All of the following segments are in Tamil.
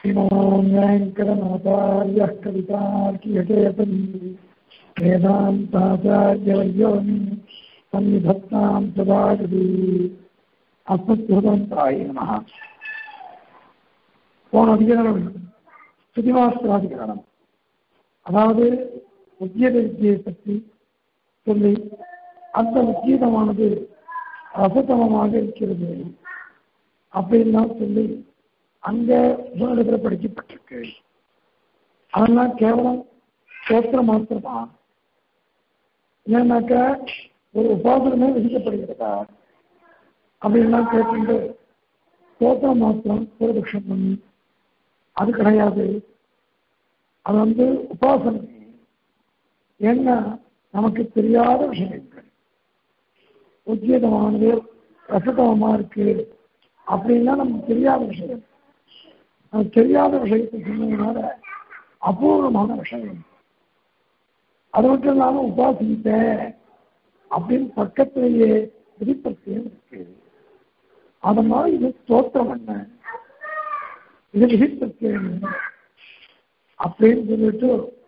श्रीमान् वेङ्कटनाथार्यः कवितार्कियकेतनी वेदान्ताचार्यवर्यो मे सन्निधत्तां सदागति अस्मत्कृतन्ताय नमः போன அதிகாரம் சுதிவாஸ்திராதிகாரம் அதாவது உத்தியத வித்தியை பற்றி சொல்லி அந்த உத்தியதமானது அசத்தமமாக இருக்கிறது அப்படின்லாம் சொல்லி அங்க உபநிடத்தில் படிக்கப்பட்டிருக்கு அதெல்லாம் கேவலம் சோத்திர மாத்திரமா ஏன்னாக்கா ஒரு உபாசனமே விதிக்கப்படுகிறதா அப்படின்லாம் கேட்டு சோத்திர மாத்திரம் பூர்வபக்ஷம் பண்ணி அது கிடையாது அது வந்து உபாசனை ஏன்னா நமக்கு தெரியாத விஷயங்கள் உச்சிதமானது ரசதமமா இருக்கு அப்படின்னா நமக்கு தெரியாத விஷயம் நமக்கு தெரியாத விஷயத்தை சொன்னதுனால அபூர்வமான விஷயம் அது மட்டும் இல்லாம உபாசித்த அப்படின்னு பக்கத்திலேயே விதிப்பத்தியம் இருக்கு அதனால இது தோற்றம் என்ன இது விதிப்பத்தியம் என்ன அப்படின்னு சொல்லிட்டு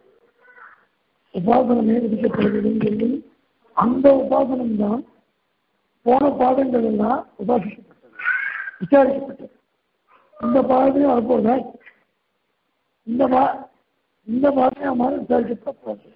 உபாசனமே விதிக்கப்படுகிறதுன்னு சொல்லி அந்த உபாசனம் தான் போன பாதங்கள் எல்லாம் உபாசிக்கப்பட்டது விசாரிக்கப்பட்டது இந்த பாதத்தையும் வரப்போகுதா இந்த பா இந்த பாதையும் மாதிரி விசாரிக்கப்பட்டது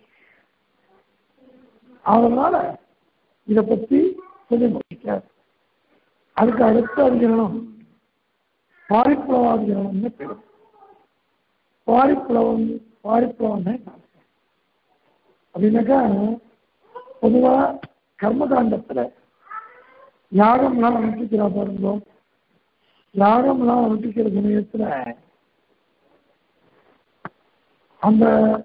அதனால இதை பற்றி சொல்லி முடிக்காது அதுக்கு அடுத்த அதிகரணம் பாரிப்புலவாதிகரணம்னு பேர் பாரிப்புலவம் பாரிப்புலவம்னு அப்படின்னாக்கா பொதுவா கர்மகாண்டத்துல யாகம்லாம் அனுப்பிக்கிறா பாருங்க யாகம்லாம் அனுப்பிக்கிற சமயத்துல அந்த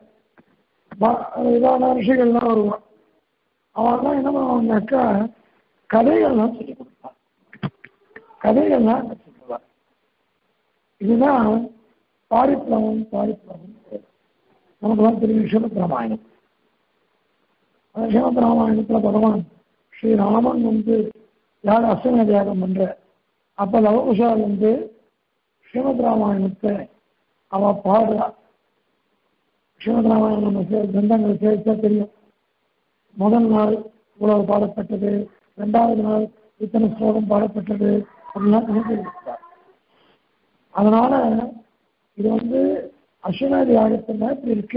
இதான ரிஷிகள்லாம் வருவான் அவன்லாம் என்ன பண்ணுவாங்கனாக்கா கதைகள்லாம் சொல்லி கொடுப்பான் கதைகள்லாம் சொல்லுவான் இதுதான் பாரிப்ளவம் பாரிப்ளவம் நமக்குலாம் தெரியும் ஸ்ரீமத் ராமாயணம் ஸ்ரீமத் ராமாயணத்தில் பகவான் ஸ்ரீராமன் வந்து யார் அஸ்வன தியாகம் பண்ற அப்ப லவகுஷால் வந்து ஸ்ரீமத் ராமாயணத்தை அவ பாடுறா ஸ்ரீமத் ராமாயணம் நம்ம சே கிரந்தங்கள் சேர்த்தா தெரியும் முதல் நாள் இவ்வளவு பாடப்பட்டது ரெண்டாவது நாள் இத்தனை ஸ்லோகம் பாடப்பட்டது அப்படிலாம் கணக்கு இருக்கிறார் அதனால இது வந்து அஸ்வன தியாகத்துல இப்படி இருக்கு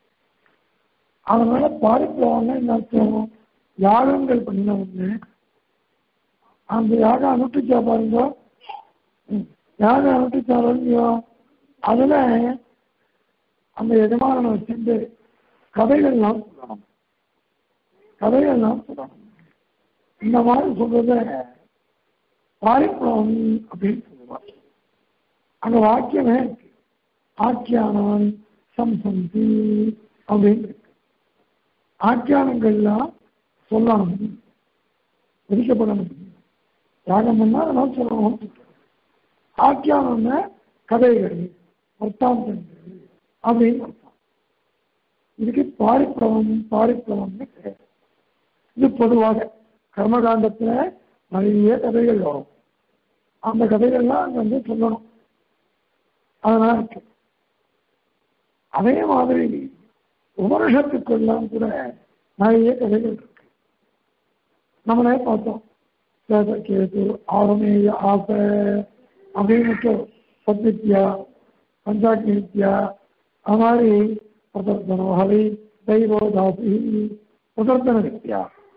அதனால பாரிப்புலவங்க என்ன அர்த்தம் யாகங்கள் பண்ணின ஒண்ணு அந்த யாகம் அனுப்பிச்சா பாருங்க யாகம் அனுப்பிச்சாலும் அதுல அந்த எஜமானனை வச்சுட்டு கதைகள்லாம் சொல்லணும் கதைகள்லாம் சொல்லணும் இந்த மாதிரி சொல்றத பாரிப்புலம் அப்படின்னு சொல்லுவாங்க அங்க வாக்கியமே இருக்கு ஆக்கியானவன் சம்சந்தி அப்படின்னு இருக்கு ஆக்கியானங்கள்லாம் சொல்லணும் விதிக்கப்படணும் யாகம் பண்ணா அதெல்லாம் சொல்லணும் ஆக்கியானம்னா கதைகள் வர்த்தாந்தங்கள் அப்படின்னு அர்த்தம் இதுக்கு பாரிப்பிளவம் பாரிப்பிளவம்னு கிடையாது இது பொதுவாக கர்மகாண்டத்துல நிறைய கதைகள் வரும் அந்த கதைகள்லாம் அங்க வந்து சொல்லணும் அதெல்லாம் இருக்கு அதே மாதிரி உபனிஷத்துக்கெல்லாம் கூட நிறைய கதைகள் இருக்கு நம்மளே பார்த்தோம் கேது ஆரமேய ஆசை அப்படின்னு சத்வித்யா பஞ்சாக்னி வித்யா அது மாதிரி பிரதர்த்தனோஹரி தெய்வோதாசி பிரதர்த்தன வித்யா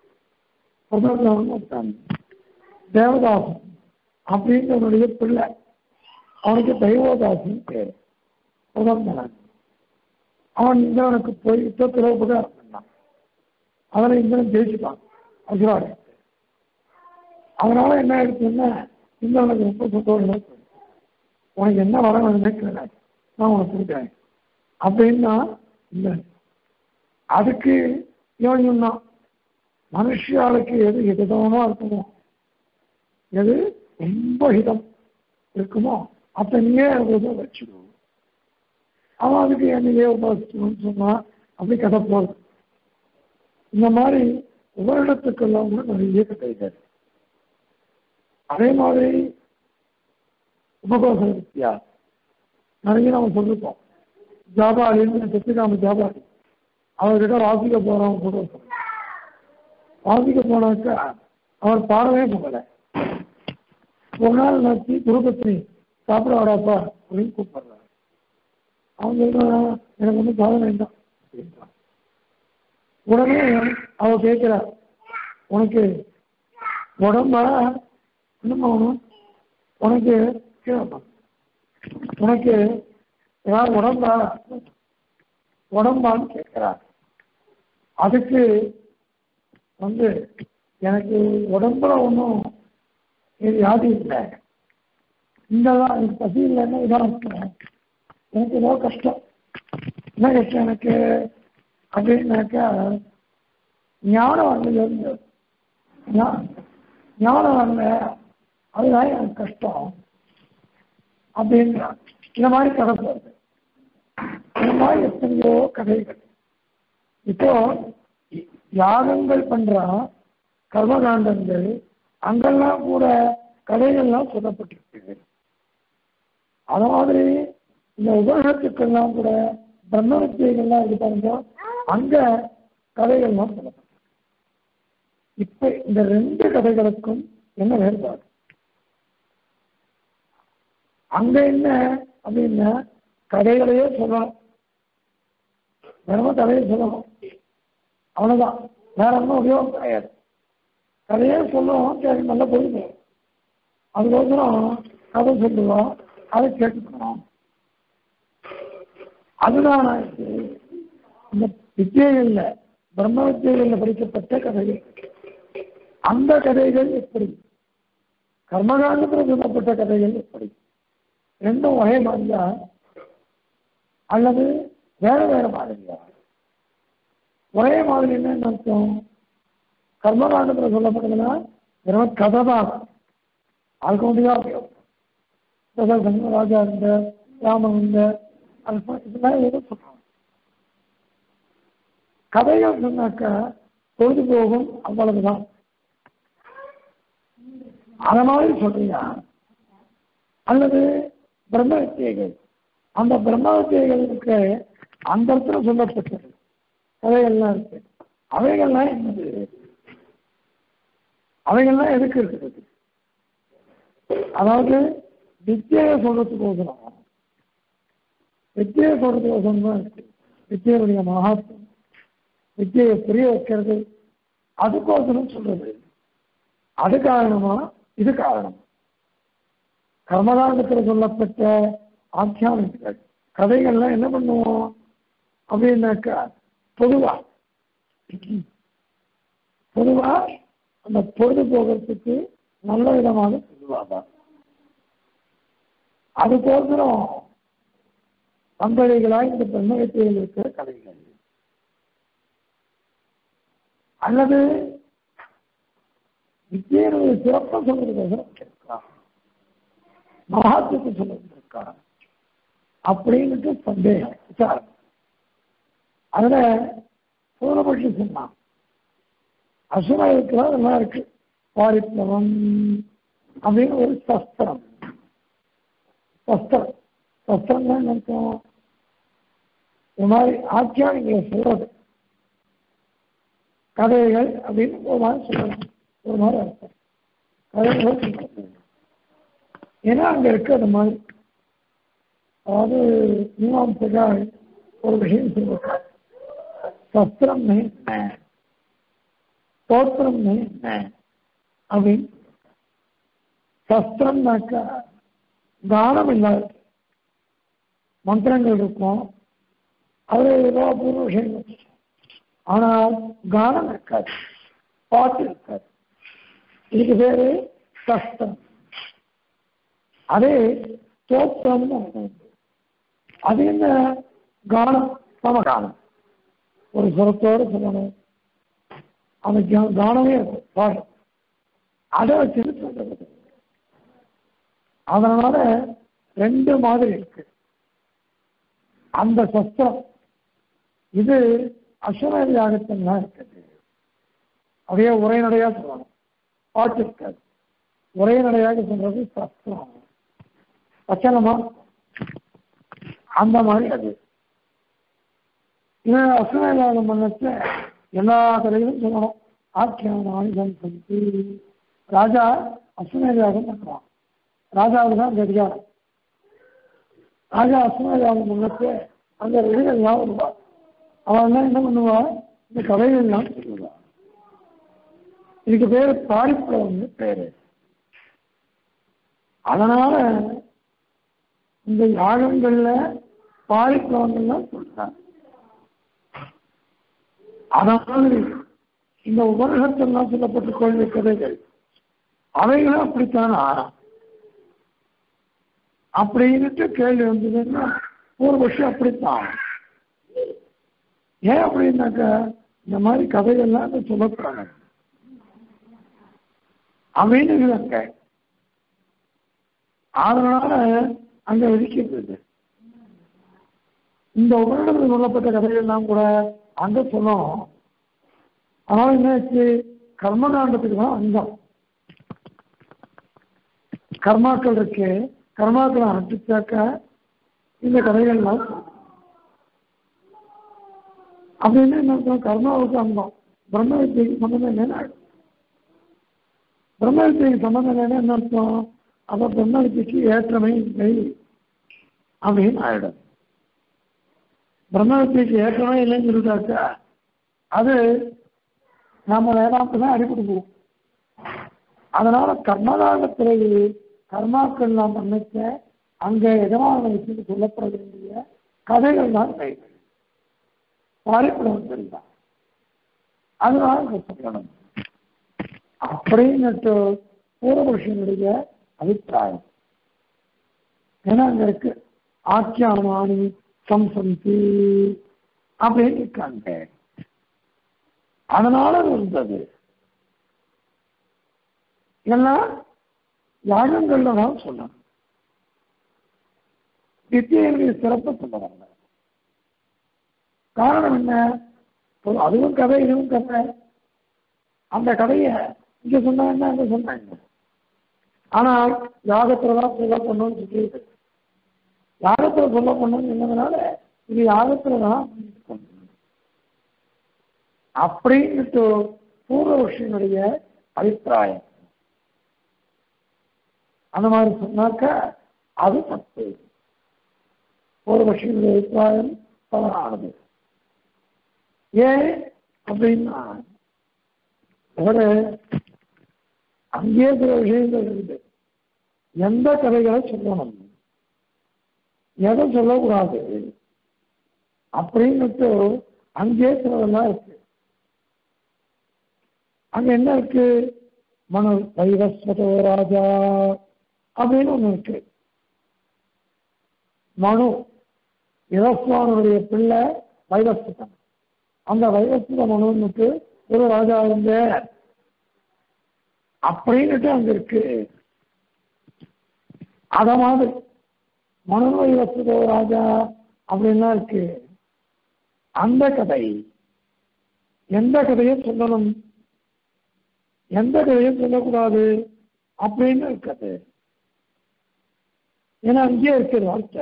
பிரதர்த்தனம் தேவதாசன் அப்படிங்கிறனுடைய பிள்ளை அவனுக்கு தெய்வோதாசின்னு பேர் பிரதர்த்தனன் அவன் இந்திரனுக்கு போய் யுத்தத்தில் உபகாரம் பண்ணான் அதில் இந்திரன் ஜெயிச்சுட்டான் அசுராடை அதனால என்ன ஆயிடுச்சுன்னா இந்திரனுக்கு ரொம்ப சந்தோஷம் உனக்கு என்ன வர வேணும்னு நான் உனக்கு கொடுக்குறேன் அப்படின்னா இல்லை அதுக்கு இவன் சொன்னான் மனுஷியாளுக்கு எது ஹிதமா இருக்குமோ எது ரொம்ப ஹிதம் இருக்குமோ அப்ப நீயே வச்சுக்கணும் அவன் அதுக்கு என்னையே உபாசிக்கணும்னு சொன்னா அப்படி கதை போகுது இந்த மாதிரி உபரிடத்துக்கெல்லாம் கூட நிறைய கதைகள் அதே மாதிரி உபகோச வித்யா நிறைய நம்ம சொல்லிருக்கோம் ஜாபாலின்னு செத்துக்காம ஜாபாலி அவர்கிட்ட வாசிக்க போறோம் கூட சொல்றோம். வாசிக்க போனாக்கா அவர் பாடவே போகல ஒரு நாள் நாச்சு குருபத்னி சாப்பிட வராப்பா அப்படின்னு கூப்பிடுறாரு அவன் சொல்றான் எனக்கு ஒன்றும் சாதனை வேண்டாம் அப்படின்றான் உடனே அவ கேட்கிறா உனக்கு உடம்பா என்னம்மா வேணும்? உனக்கு கேட்பான் உனக்கு ஏதாவது உடம்பா உடம்பான்னு கேட்கிறா அதுக்கு வந்து எனக்கு உடம்புல ஒன்றும் இது வியாதி இல்லை இங்கதான் எனக்கு பசி இல்லைன்னா இதான் இருக்கேன். எனக்கு ஏதோ கஷ்டம் என்ன கஷ்டம் எனக்கு அப்படின்னாக்கா ஞானம் வரல ஞானம் வரல அதுதான் எனக்கு கஷ்டம் அப்படின்னா இந்த மாதிரி கதை போகுது இந்த மாதிரி எத்தனையோ கதைகள் இப்போ யாகங்கள் பண்றான் கர்மகாண்டங்கள் அங்கெல்லாம் கூட கதைகள்லாம் சொல்லப்பட்டிருக்கு அது மாதிரி இந்த உபகத்துக்கெல்லாம் கூட பிரம்ம வித்தியைகள்லாம் இது பாருங்க அங்க கதைகள்லாம் சொல்லப்பட்டிருக்கு இப்ப இந்த ரெண்டு கதைகளுக்கும் என்ன வேறுபாடு அங்க என்ன அப்படின்னா கதைகளையே சொல்லணும் வெறும் கதையை சொல்லணும் அவ்வளவுதான் வேற ஒன்றும் உபயோகம் கிடையாது கதையே சொல்லுவோம் சரி நல்லா புரியுது அதுக்கோசரம் கதை சொல்லுவோம் அதை கேட்டுக்கணும் அதுதான் இது. இந்த வித்தியைகள்ல பிரம்ம வித்தியைகள்ல படிக்கப்பட்ட கதைகள் அந்த கதைகள் எப்படி கர்மகாண்டத்தில் சொல்லப்பட்ட கதைகள் எப்படி ரெண்டும் ஒரே மாதிரியா அல்லது வேற வேற மாதிரியா ஒரே மாதிரி என்ன அர்த்தம் கர்மகாண்டத்தில் சொல்லப்பட்டதுன்னா வெறும் கதை தான் அதுக்கு முடியாது உபயோகம் தசரதன் ராஜா இருந்த ராமன் இருந்த அல்பா இதெல்லாம் ஏதோ சொல்றாங்க கதைகள் சொன்னாக்கா பொழுது போகும் அவ்வளவுதான் அத மாதிரி சொல்றியா அல்லது பிரம்ம வித்தியைகள் அந்த பிரம்ம வித்தியைகளுக்கு அந்த இடத்துல சொல்லப்பட்டது கதைகள்லாம் இருக்கு அவைகள்லாம் என்னது அவைகள்லாம் எதுக்கு இருக்குது அதாவது வித்தியை சொல்றதுக்கோசரம் வித்தியை சொல்றதுக்கோசரம் தான் இருக்கு வித்தியனுடைய மகாத்மம் வித்தியை புரிய வைக்கிறது அதுக்கோசரம் சொல்றது அது காரணமா இது காரணம் கர்மகாண்டத்தில் சொல்லப்பட்ட ஆக்கியானங்கள் கதைகள்லாம் என்ன பண்ணுவோம் அப்படின்னாக்கா பொதுவா பொதுவா அந்த பொழுது போகிறதுக்கு நல்ல விதமாக சொல்லுவாங்க அதுக்கோசரம் சந்ததிகளாய் இந்த பிரம்மகத்தில் இருக்கிற கதைகள் அல்லது வித்தியனுடைய சிறப்பை சொல்றதுக்கோசரம் இருக்கலாம் மகாத்துவத்தை சொல்றது இருக்கா அப்படின்னுட்டு சந்தேகம் விசாரம் அதுல பூர்வபட்சி சொன்னான் அசுரம் இருக்கிறா அதெல்லாம் இருக்கு பாரித்தவம் அப்படின்னு ஒரு சஸ்திரம் சஸ்திரம் சஸ்திரம் தான் நினைக்கும் இந்த மாதிரி ஆக்கியானிகளை சொல்றது கதைகள் அப்படின்னு ஒரு மாதிரி சொல்லலாம் ஒரு மாதிரி அர்த்தம் கதைகள் சொல்றது ஏன்னா அங்க இருக்கு அந்த மாதிரி அதாவது மீமாம்சகால் ஒரு விஷயம் சொல்லிருக்கார் சஸ்திரம் என்ன ஸ்தோத்திரம் என்ன அப்படின்னு சஸ்திரம்னாக்கா தானம் இல்லாத மந்திரங்கள் இருக்கும் அது ஏதோ அபூர்வ விஷயங்கள் இருக்கும். ஆனால் கானம் இருக்காது பாட்டு இருக்காது இதுக்கு பேரு சஸ்திரம் அதே ஸ்தோத்திரம்னு ஒண்ணு உண்டு. அது என்ன கானம் சமகானம் ஒரு சுரத்தோடு சொல்லணும் அந்த கா- கானமே இருக்கும் பாடம் அதை வச்சுட்டு சொல்றது அதனால ரெண்டு மாதிரி இருக்கு அந்த சஸ்திரம் இது அஸ்வமேத யாகத்தெல்லாம் இருக்குது அப்படியே உரைநடையா சொல்லணும் பாட்டு இருக்காது உரைநடையாக சொல்றது சஸ்திரம் வச்சனமா அந்த மாதிரி அது இது அசுரநாதம் பண்ணத்தை எல்லா கதைகளும் சொல்லணும் ஆக்கியான ஆயுதம் சொல்லி ராஜா அசுரநாதம் பண்ணுவான் ராஜாவுக்கு தான் அந்த அதிகாரம் ராஜா அசுரநாதம் பண்ணத்தை அந்த ரெடிகள் ஞாபகம் அவன் தான் என்ன பண்ணுவா இந்த கதைகள்லாம் சொல்லுவா இதுக்கு பேர் பாரிப்புலவங்க பேரு அதனால இந்த யாகங்கள்ல பாரிப்புலவங்கள்லாம் சொல்றாங்க அதாவது இந்த உபநிஷத்தெல்லாம் சொல்லப்பட்ட கோயில் கதைகள் அவைகளும் அப்படித்தான் ஆறாம் அப்படின்னுட்டு கேள்வி வந்ததுன்னா ஒரு வருஷம் அப்படித்தான் ஏன் அப்படின்னாக்கா இந்த மாதிரி கதைகள்லாம் அங்க சொல்லப்படுறாங்க அப்படின்னு அங்க அதனால அங்க விதிக்கிறது இந்த உபநிடத்தில் சொல்லப்பட்ட கதைகள்லாம் கூட அங்க சொன்னோம் அதனால என்னாச்சு கர்மகாண்டத்துக்கு தான் அங்கம் கர்மாக்கள் இருக்கு கர்மாக்களை அனுப்பிச்சாக்க இந்த கதைகள்லாம் அப்படின்னு என்ன அர்த்தம் கர்மாவுக்கு அங்கம் பிரம்ம வித்தியைக்கு சம்பந்தம் இல்லைன்னு ஆயிடும் பிரம்ம வித்தியைக்கு சம்பந்தம் இல்லைன்னா என்ன அர்த்தம் அப்ப பிரம்ம வித்தியைக்கு ஏற்றமே இல்லை அப்படின்னு ஆயிடும் பிரம்ம வித்தியைக்கு ஏற்றமே இல்லைன்னு சொல்லிட்டாக்கா அது நம்ம வேதாந்தம் தான் அடிபடுவோம் அதனால கர்மகாண்டத்திலேயே கர்மாக்கள் நாம் பண்ணிக்க அங்க எதமான விஷயத்து சொல்லப்பட வேண்டிய கதைகள் தான் கைகள் பாரிப்படம் தெரியும் அதனால இங்க சொல்லணும் அப்படின்னுட்டு பூர்வபுருஷனுடைய அபிப்பிராயம் ஏன்னா அங்க இருக்கு ஆக்கியாமானி சம்சந்தி அப்படின்னு இருக்காங்க அதனால அது இருந்தது இதெல்லாம் யாகங்கள்ல தான் சொல்லணும் வித்தியனுடைய சிறப்பை சொல்லுவாங்க காரணம் என்ன ஒரு அதுவும் கதை இதுவும் கதை அந்த கதையை இங்க சொன்னாங்க அங்க சொன்னாங்க ஆனால் யாகத்துல தான் சொல்ல பண்ணணும்னு சொல்லியிருக்கு யாகத்துல சொல்ல பண்ணணும்னு சொன்னதுனால இது யாகத்துல தான் அப்படின்னுட்டு பூர்வபக்ஷனுடைய அபிப்பிராயம் அந்த மாதிரி சொன்னாக்க அது தப்பு பூர்வபக்ஷனுடைய அபிப்பிராயம் தவறானது ஏன் அப்படின்னா ஒரு அங்கே சில விஷயங்கள் இருக்குது எந்த கதைகளை சொல்லணும் எதை சொல்லக்கூடாது அப்படின்னுட்டு அங்கே சிலதெல்லாம் இருக்கு அங்க என்ன இருக்கு மனு வைவஸ்வதோ ராஜா அப்படின்னு ஒண்ணு இருக்கு மனு யதஸ்வானுடைய பிள்ளை வைவஸ்வதன் அந்த வைவஸ்வத மனுன்னுட்டு ஒரு ராஜா இருந்த அப்படின்னுட்டு அங்க இருக்கு அத மாதிரி மனு வைவஸ்வதோ ராஜா அப்படின்லாம் இருக்கு அந்த கதை எந்த கதையும் சொல்லணும் எந்த கதையும் சொல்லக்கூடாது அப்படின்னு இருக்குது ஏன்னா அங்கேயே இருக்குது வார்த்தை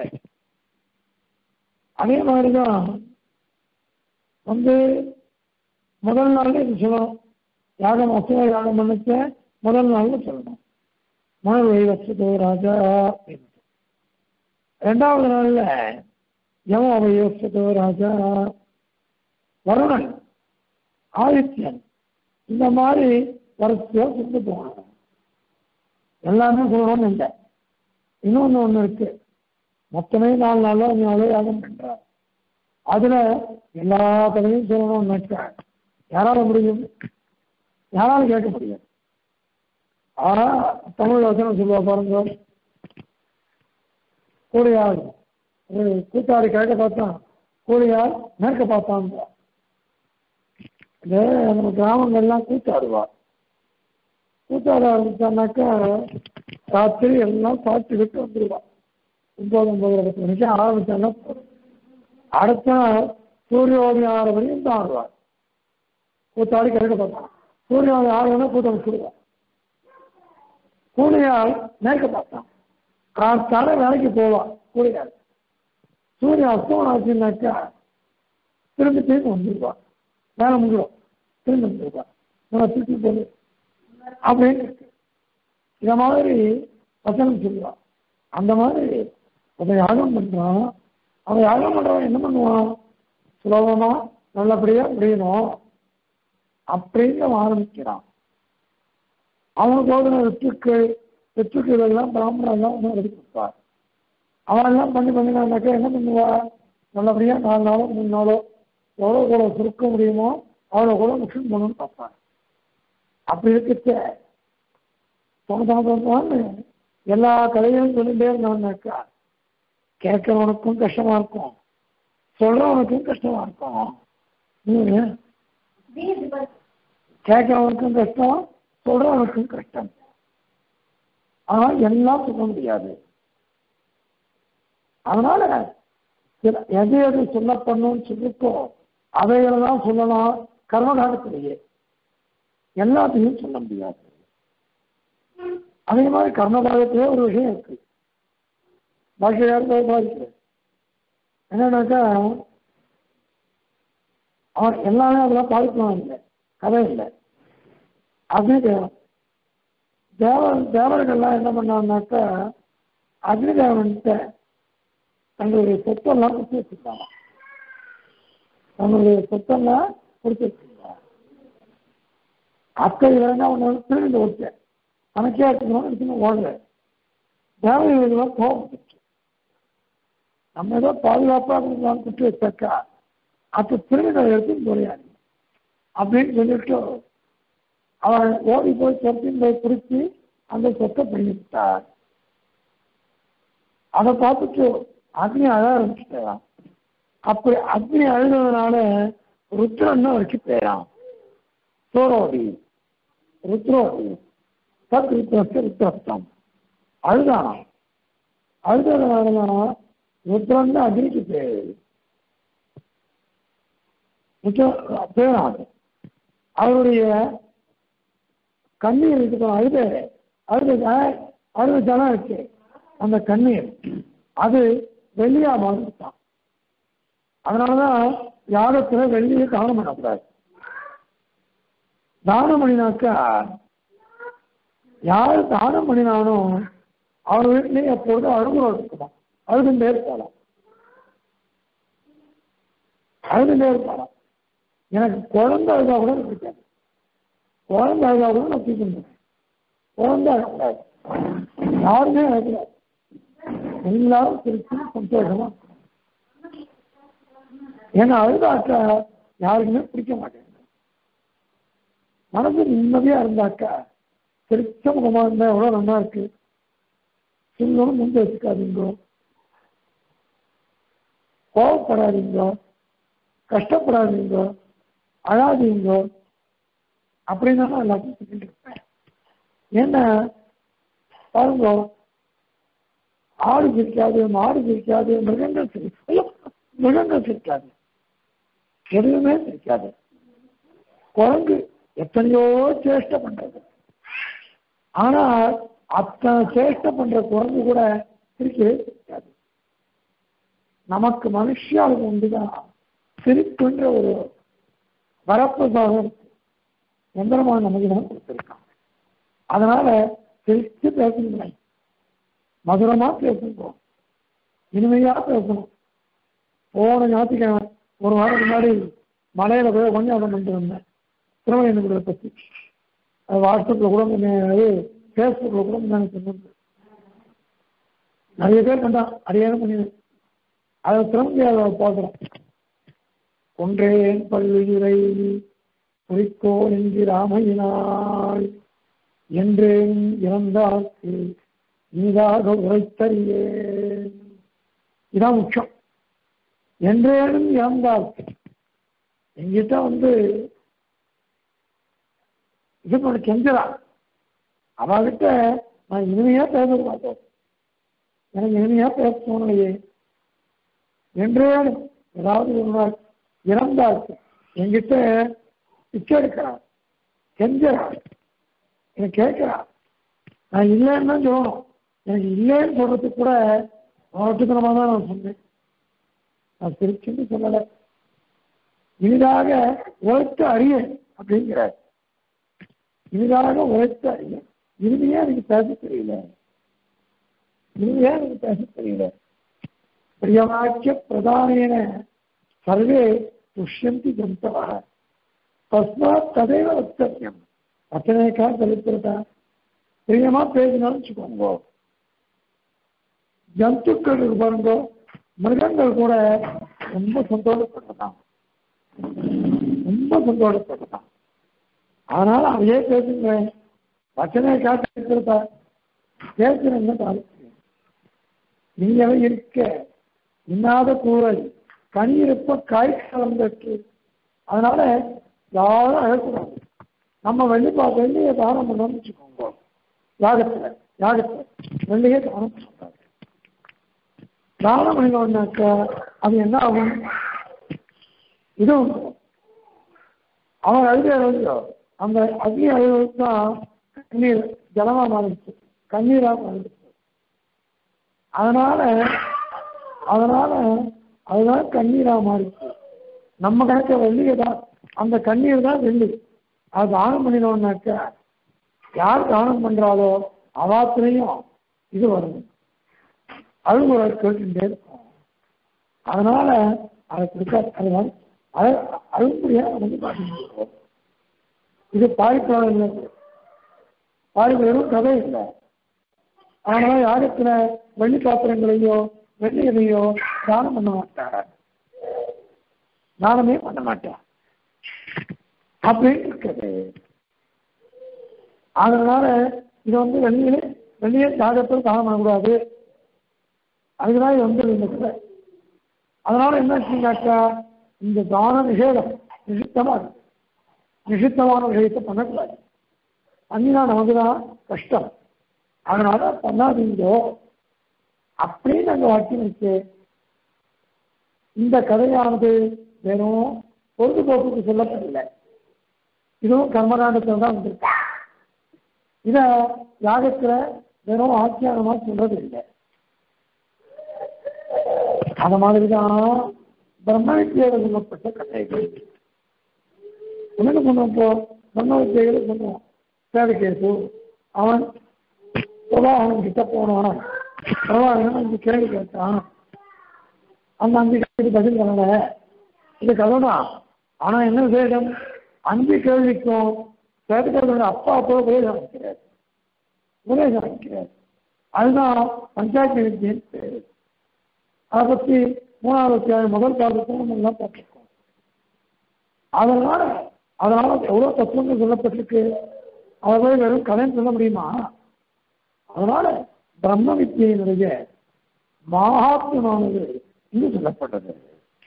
அதே மாதிரிதான் வந்து முதல் நாள்ல இது சொல்லணும் யாகம் அசுவ யாகம் பண்ணிச்ச முதல் நாள்ல சொல்லணும் மணல் வைவசதோ ராஜா அப்படின்னு ரெண்டாவது நாள்ல யம வைவசதோ ராஜா வருணன் ஆதித்யன் இந்த மாதிரி வரிசையா கொண்டு போகணும் எல்லாமே சொல்லணும்னு இல்லை இன்னொன்று ஒன்று இருக்கு மொத்தமே நாலு நாளோ அஞ்சு நாளோ யாகம் பண்றார் அதுல எல்லா கதையும் சொல்லணும்னு நினைச்சா யாரால முடியும் யாரால கேட்க முடியும் ஆனா தமிழ் வசனம் சொல்லுவா பாருங்க கூலியார் ஒரு கூத்தாடி கிழக்க பார்த்தான் கூலியார் மேற்க பார்த்தான் இந்த நம்ம கிராமங்கள்லாம் கூத்தாடுவா கூத்தாட ஆரம்பிச்சானாக்கா ராத்திரி எல்லாம் சாப்பிட்டு விட்டு வந்துடுவா ஒன்பது ஒன்பது பத்து மணிக்கு ஆரம்பிச்சாங்கன்னா போதும். அடுத்த நாள் சூரியோதயம் ஆறு வரையும் தான் ஆடுவார் கூத்தாடி கிழக்க பார்த்தான் சூரியோதயம் ஆறுனா கூட்டம் வச்சுடுவார் கூலியால் மேற்க பார்த்தான் காத்தால வேலைக்கு போவான் கூலியால் சூரியன் அஸ்தமனம் ஆச்சுன்னாக்கா திரும்பி திரும்பி வந்துருவா வேலை முடியும் திரும்பி வந்துருவா நம்ம திருப்பி போது அப்படின்னு இருக்கு இந்த மாதிரி வசனம் சொல்லுவான் அந்த மாதிரி அதை யாகம் பண்றான் அவன் யாகம் பண்றவன் என்ன பண்ணுவான் சுலபமா நல்லபடியா முடியணும் அப்படின்னு அவன் ஆரம்பிக்கிறான் அவனுக்கு ஓதுன வெற்றுக்கள் வெற்றுக்கள் எல்லாம் பிராமணர் எல்லாம் ஒன்றும் எடுத்து கொடுப்பார் அவன் எல்லாம் பண்ணி பண்ணினாக்கா என்ன பண்ணுவா நல்லபடியா நாலு நாளோ மூணு நாளோ எவ்வளோ கூட சுருக்க முடியுமோ அவ்வளோ கூட முஷன் பண்ணணும்னு பார்ப்பான் அப்படி இருக்கிற சொன்னதான்னு எல்லா கதையும் சொல்லிட்டே இருந்தான்னாக்கா கேட்கறவனுக்கும் கஷ்டமா இருக்கும் சொல்றவனுக்கும் கஷ்டமா இருக்கும் ம். கேட்கறவனுக்கும் கஷ்டம் சொல்றவனுக்கும் கஷ்டம் ஆனா எல்லாம் சொல்ல முடியாது அதனால சில எது எது சொல்லப்படணும்னு சொல்லிக்கோ அவைகளை தான் சொல்லலாம் கர்மகாலத்திலேயே எல்லாத்தையும் சொல்ல முடியாது அதே மாதிரி கர்மகாலத்திலே ஒரு விஷயம் இருக்கு பாக்கியார் பாதிக்கிறது என்னன்னாக்கா அவன் எல்லாமே அதெல்லாம் பாதிக்கலாம் இல்லை கதை இல்லை அக்னி தேவன் தேவன் தேவர்கள்லாம் என்ன பண்ணான்னாக்கா அக்னி தேவன்கிட்ட தங்களுடைய சொத்தெல்லாம் கொடுத்து வச்சிருக்காங்க தங்களுடைய சொத்தெல்லாம் கொடுத்து வச்சிருக்காங்க அக்கறை வேணா ஒன்று திரும்பி ஓட்டேன் கணக்கே எடுத்துக்கணும் எடுத்துன்னு ஓடல தேவதைகள்லாம் கோபம் வந்துச்சு. நம்ம ஏதோ பாதுகாப்பாக இருந்தாலும் குட்டி வச்சாக்கா அப்போ திரும்பி நான் எடுத்து முறையாடி அப்படின்னு சொல்லிட்டு அவன் ஓடி போய் சொத்தின் போய் பிடிச்சி அந்த சொத்தை பண்ணிவிட்டார் அதை பார்த்துட்டு அக்னி அழ ஆரம்பிச்சுட்டான் அப்படி அக்னி அழுதுனால ருத்ரன் வரைக்கும் பேரான் சோரோடி ருத்ரோடி தத் ருத்ரஸ்த ருத்ரஸ்தம் அழுதானாம் அழுததுனால ருத்ரன் அக்னிக்கு பேரு ருத்ர- பேராது அவருடைய கண்ணீர் இருக்கு அழுத அழுத அழுத ஜனம் இருக்கு அந்த கண்ணீர் அது வெள்ளியா மாறிட்டான் அதனாலதான் யாகத்துல வெள்ளியை தானம் பண்ணக்கூடாது தானம் பண்ணினாக்கா யார் தானம் பண்ணினானோ அவர் வீட்டிலேயே எப்பொழுதும் அழுகுறோம் இருக்குமா அழுதுண்டே இருப்பாளாம் அழுதுண்டே இருப்பாளாம் எனக்கு குழந்தை அழுதா கூட எனக்கு பிடிக்காது குழந்தை அழுதா கூட நான் தூக்கணும் குழந்தை அழக்கூடாது யாருமே அழக்கூடாது எல்லாரும் திருச்சி சந்தோஷமா இருக்கணும். ஏன்னா அழுதாக்கா யாருக்குமே பிடிக்க மாட்டேங்குது மனசு நிம்மதியா இருந்தாக்கா திருச்ச முகமா இருந்தா எவ்வளவு நல்லா இருக்கு சின்னும் முன்பு வச்சுக்காதீங்க கோவப்படாதீங்க கஷ்டப்படாதீங்க அழாதீங்க அப்படின்னு நான் எல்லாத்தையும் சொல்லிட்டு இருப்பேன் ஏன்னா பாருங்க ஆடு சிரிக்காது மாடு சிரிக்காது மிருகங்கள் சிரி ஐயோ, மிருகங்கள் சிரிக்காது எதுவுமே சிரிக்காது குரங்கு எத்தனையோ சேஷ்டை பண்றது ஆனா அத்தனை சேஷ்டை பண்ற குரங்கு கூட சிரிக்கவே சிரிக்காது நமக்கு மனுஷியாளுக்கு உண்டுதான் சிரிப்புன்ற ஒரு வரப்பிரசாதம் இருக்கு எந்திரமான நமக்கு தான் கொடுத்துருக்கான் அதனால சிரிச்சு பேசணும் மதுரமா பேசணும் இனிமையா பேசணும் போன ஞாயிற்றுக்கிழமை ஒரு வாரம் முன்னாடி மலையில போய் கொஞ்சம் பண்ணிட்டு வந்தேன் திருமணத்தை பத்தி அது வாட்ஸ்அப்ல கூட முன்ன- அது ஃபேஸ்புக்ல கூட முன்னாடி சொன்னது நிறைய பேர் கண்டான் அடியாரம் பண்ணினேன் அதை திரும்ப பார்க்குறோம் கொன்றேன் பல்லுயிரை குறிக்கோள் என்கிறாமையினாள் என்றேன் இறந்தார்க்கு நீதாக உரைத்தறியேன் இதான் முக்கியம் என்றேனும் இறந்தார்க்கு எங்கிட்ட வந்து இது பண்ண கெஞ்சரா அவகிட்ட நான் இனிமையா பேச மாட்டோம் எனக்கு இனிமையா பேச தோணலையே என்றேனும் ஏதாவது ஒரு நாள் இறந்தார்க்கு என்கிட்ட பிச்சை எடுக்கிறான் கெஞ்சறான் எனக்கு கேட்கிறான் நான் இல்லைன்னு தான் சொல்லணும் எனக்கு இல்லைன்னு சொல்றதுக்கு கூட அவட்டுத்தனமாக தான் நான் சொன்னேன் நான் திருச்சின்னு சொல்லலை இனிதாக உழைத்த அறிய அப்படிங்கிறார் இனிதாக உழைத்த அறிய இனிமையா எனக்கு பேச தெரியல இனிமையா எனக்கு பேச தெரியல பிரியவாக்கிய பிரதானேன சர்வே துஷ்யந்தி ஜந்தவா தஸ்மாத் ததைவ வக்தவியம் வச்சனைக்கா சரித்திரதா பிரியமா பேசினாலும் வச்சுக்கோங்க ஜந்துக்கள் இருக்கு பாருங்க மிருகங்கள் கூட ரொம்ப சந்தோஷப்பட்டதான் ரொம்ப சந்தோஷப்பட்டதான் அதனால அதையே பேசுங்க வச்சனை காட்ட இருக்கிறதா பேசுறேன்னு தாழ்த்துறேன் நீங்களே இருக்க இன்னாத கூறல் கனி இருப்ப காய் கலந்துட்டு அதனால யாரும் அழக்கூடாது நம்ம வெள்ளிப்பா வெள்ளியை தானம் பண்ணோம்னு வச்சுக்கோங்க யாகத்துல யாகத்துல வெள்ளியே தானம் பண்ணக்கூடாது தானம் பண்ணினோம்னாக்கா அது என்ன ஆகும் இது அவன் அழுகையோ அந்த அக்னி அழுவது தான் கண்ணீர் ஜலமா மாறிடுச்சு கண்ணீரா மாறிடுச்சு அதனால அதனால அதுதான் கண்ணீரா மாறிடுச்சு நம்ம கணக்க வெள்ளியை தான் அந்த கண்ணீர் தான் வெள்ளி அது தானம் பண்ணினோம்னாக்கா யார் தானம் பண்றாளோ அவாத்திலையும் இது வரும் அழுகுறை கேட்டுட்டே இருக்கும் அதனால அதை கொடுக்காது அது வந்து அது அழுகுறையா வந்து பாட்டு இது பாய்ப்பாடு இல்லை பாய் வெறும் கதை இல்லை அதனால யாகத்துல வெள்ளி பாத்திரங்களையோ வெள்ளியதையோ தானம் பண்ண மாட்டார் தானமே பண்ண மாட்டார் அப்படின்னு இருக்குது அதனால இது வந்து வெள்ளியிலே வெள்ளியே யாகத்தில் தானம் பண்ணக்கூடாது அதுதான் இது வந்து இந்த கதை அதனால என்ன ஆச்சுனாக்கா இந்த தான நிஷேதம் நிஷித்தமா இருக்கு நிஷித்தமான விஷயத்தை பண்ணக்கூடாது பண்ணினா நமக்கு தான் கஷ்டம் அதனால பண்ணாதீங்கோ அப்படின்னு அங்க வாக்கியம் இருக்கு இந்த கதையானது வெறும் பொழுதுபோக்குக்கு சொல்லப்படவில்லை இதுவும் கர்மகாண்டத்தில் தான் வந்திருக்கு இத யாகத்துல வெறும் ஆக்கியானமா சொல்றது இல்லை அந்த மாதிரிதான் பிரம்ம வித்தியோட சொல்லப்பட்ட கதைகள் என்ன பண்ணப்போ பிரம்ம வித்தியகளை சொன்னோம் சேதகேசு அவன் பிரபாகரன் கிட்ட போனான் பிரபாகரன் அஞ்சு கேள்வி கேட்டான் அந்த அஞ்சு கேள்வி பதில் பண்ணல இது கதைதான் ஆனா என்ன விசேஷம் அஞ்சு கேள்விக்கும் சேதகேசோட அப்பா அப்போ உபதேசம் வைக்கிறார் உபதேசம் வைக்கிறார் அதுதான் பஞ்சாயத்து வித்தியின் பேரு அதை பற்றி மூணாவது அத்தியாயம் முதல் பாடத்தில் நம்ம எல்லாம் பார்த்துருக்கோம் அதனால அதனால எவ்வளோ தத்துவங்கள் சொல்லப்பட்டிருக்கு அதை போய் வெறும் கதைன்னு சொல்ல முடியுமா அதனால பிரம்ம வித்தியினுடைய மகாத்மானது இங்கு சொல்லப்பட்டது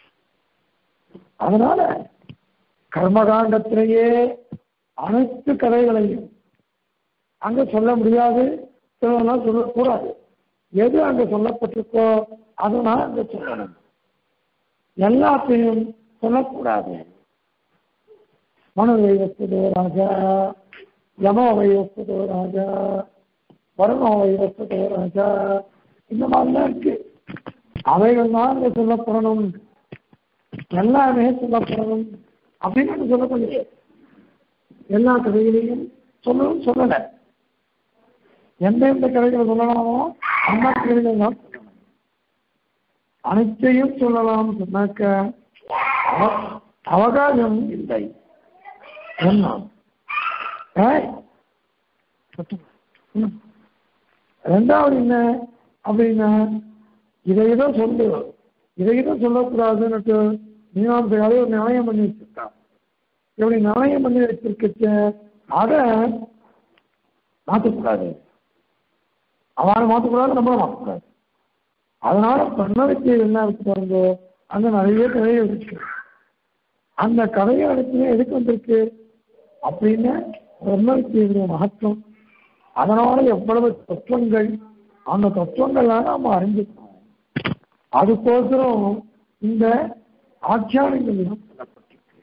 அதனால கர்மகாண்டத்திலேயே அனைத்து கதைகளையும் அங்க சொல்ல முடியாது சிலதெல்லாம் சொல்லக்கூடாது எது அங்க சொல்லப்பட்டிருக்கோ அதுதான் அங்க சொல்லணும் எல்லாத்தையும் சொல்லக்கூடாது மனு வைவஸ்தோ ராஜா யமோ வைவஸ்தோ ராஜா வருணோ வைவஸ்தோ ராஜா இந்த மாதிரிலாம் இருக்கு அவைகள் தான் அங்க சொல்லப்படணும் எல்லாமே சொல்லப்படணும் அப்படின்னு அங்க சொல்லப்படுது எல்லா கதைகளையும் சொல்லணும் சொல்லலை எந்தெந்த கதைகள் சொல்லலாமோ அந்த கதைகள் தான் சொல்லணும் அனைத்தையும் சொல்லலாம் சொன்னாக்க அவ- அவகாசம் இல்லை என்ன ஏய், ம். ரெண்டாவது என்ன அப்படின்னா இதை இதை சொல்லு இதை இதை சொல்லக்கூடாதுன்னுட்டு மீனாம்சையாலே ஒரு நியாயம் பண்ணி வச்சிருக்கான் இப்படி நியாயம் பண்ணி வச்சிருக்க அதை மாற்றக்கூடாது அவனை மாற்றக்கூடாது நம்மளும் மாற்றக்கூடாது அதனால பண்ணவைக்கு என்ன இருக்கு பாருங்க அங்க நிறைய கதையை இருக்கு அந்த கதையை இடத்துல எதுக்கு வந்திருக்கு அப்படின்னு பிரம்மவித்தியுடைய மகத்துவம் அதனால எவ்வளவு தத்துவங்கள் அந்த தத்துவங்கள்லாம் நாம அறிஞ்சுக்கணும் அதுக்கோசரம் இந்த ஆட்சியானங்களிலும் சொல்லப்பட்டிருக்கு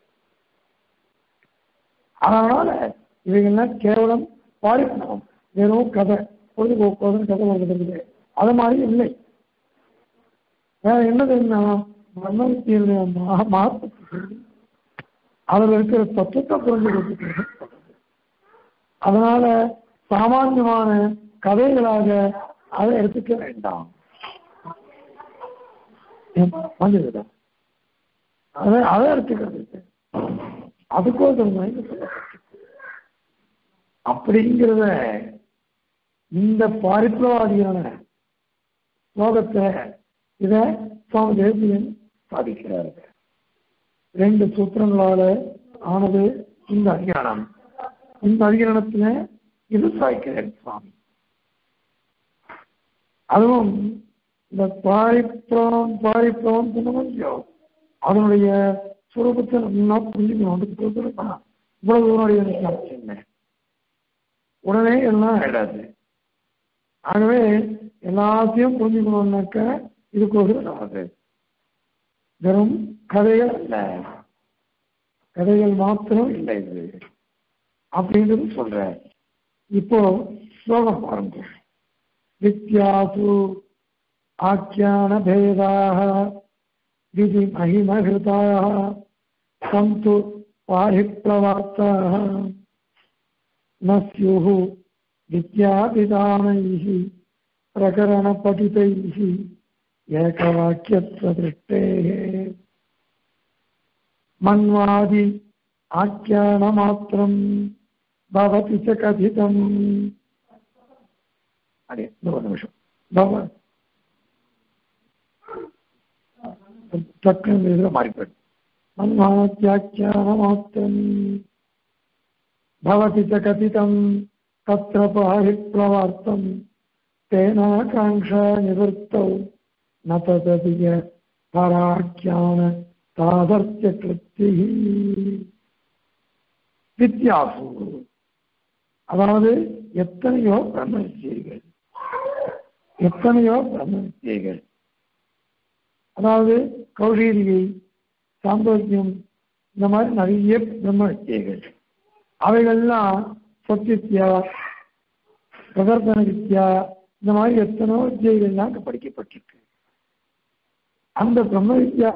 அதனால இவைகள்லாம் கேவலம் பாரிப்பணம் வெறும் கதை பொழுதுபோக்குவதும் கதை வருகிறது அது மாதிரி இல்லை வேற என்னது என்ன பிரம்மத்தினுடைய மகத்துவத்தை சொல்லி அதில் இருக்கிற தத்துவத்தை புரிஞ்சு கொடுத்துக்கிறது அதனால சாமான்யமான கதைகளாக அதை எடுத்துக்க வேண்டாம் வந்துடுதா அதை அதை எடுத்துக்கிறது அதுக்கோசரம் தான் இங்க சொல்லப்பட்டிருக்கு. அப்படிங்கிறத இந்த பாரித்ரவாதியான லோகத்தை இத சுவாமி தேசியன் சாதிக்கிறார் ரெண்டு சூத்திரங்களால ஆனது இந்த அதிகாரம் இந்த அதிகரணத்துல இது சாய்க்கிறார் சுவாமி அதுவும் இந்த பாரிப்ரம் பாரிப்ரம் சொன்னோம் அதனுடைய சுரூபத்தை நல்லா புரிஞ்சுக்கணும் அதுக்கு கொடுத்துருக்கா இவ்வளவு தூரம் என்ன உடனே எல்லாம் ஆயிடாது ஆகவே எல்லாத்தையும் புரிஞ்சுக்கணும்னாக்க இதுக்கோசரம் நமது வெறும் கதைகள் அல்ல கதைகள் மாத்திரம் இல்லை இது அப்படின்றது சொல்ற இப்போ ஸ்லோகம் பாருங்க வித்யாசு ஆக்கியான பேதாக விதி மகிமகிருதாக சந்து பாரிப்ளவார்த்தாக न स्युः विद्यापिदानैः प्रकरणपठितैः एकवाक्यत्वदृष्टेः मन्वादि आख्यानमात्रम् भवति च कथितम् अरे दो निमिषं भव டக்குன்னு இதில் மாறிப்போய் மன்வாத்தியாக்கியானமாத்திரம் भवति च कथितं तत्र पारिप्लवार्थं तेनाकाङ्क्षा निवृत्तौ न तदधिक पराख्यान तादर्थ्यकृतिः வித்தியாசு அதாவது எத்தனையோ பிரம்ம வித்தியைகள் எத்தனையோ பிரம்ம வித்தியைகள் அதாவது கௌஷீரியை சாந்தோக்கியம் இந்த மாதிரி நிறைய பிரம்ம வித்தியைகள் அவைகள்லாம் சத்வித்யா பிரதர்சன வித்யா இந்த மாதிரி எத்தனோ வித்தியைகள்லாம் அங்கே படிக்கப்பட்டிருக்கு அந்த பிரம்ம வித்யா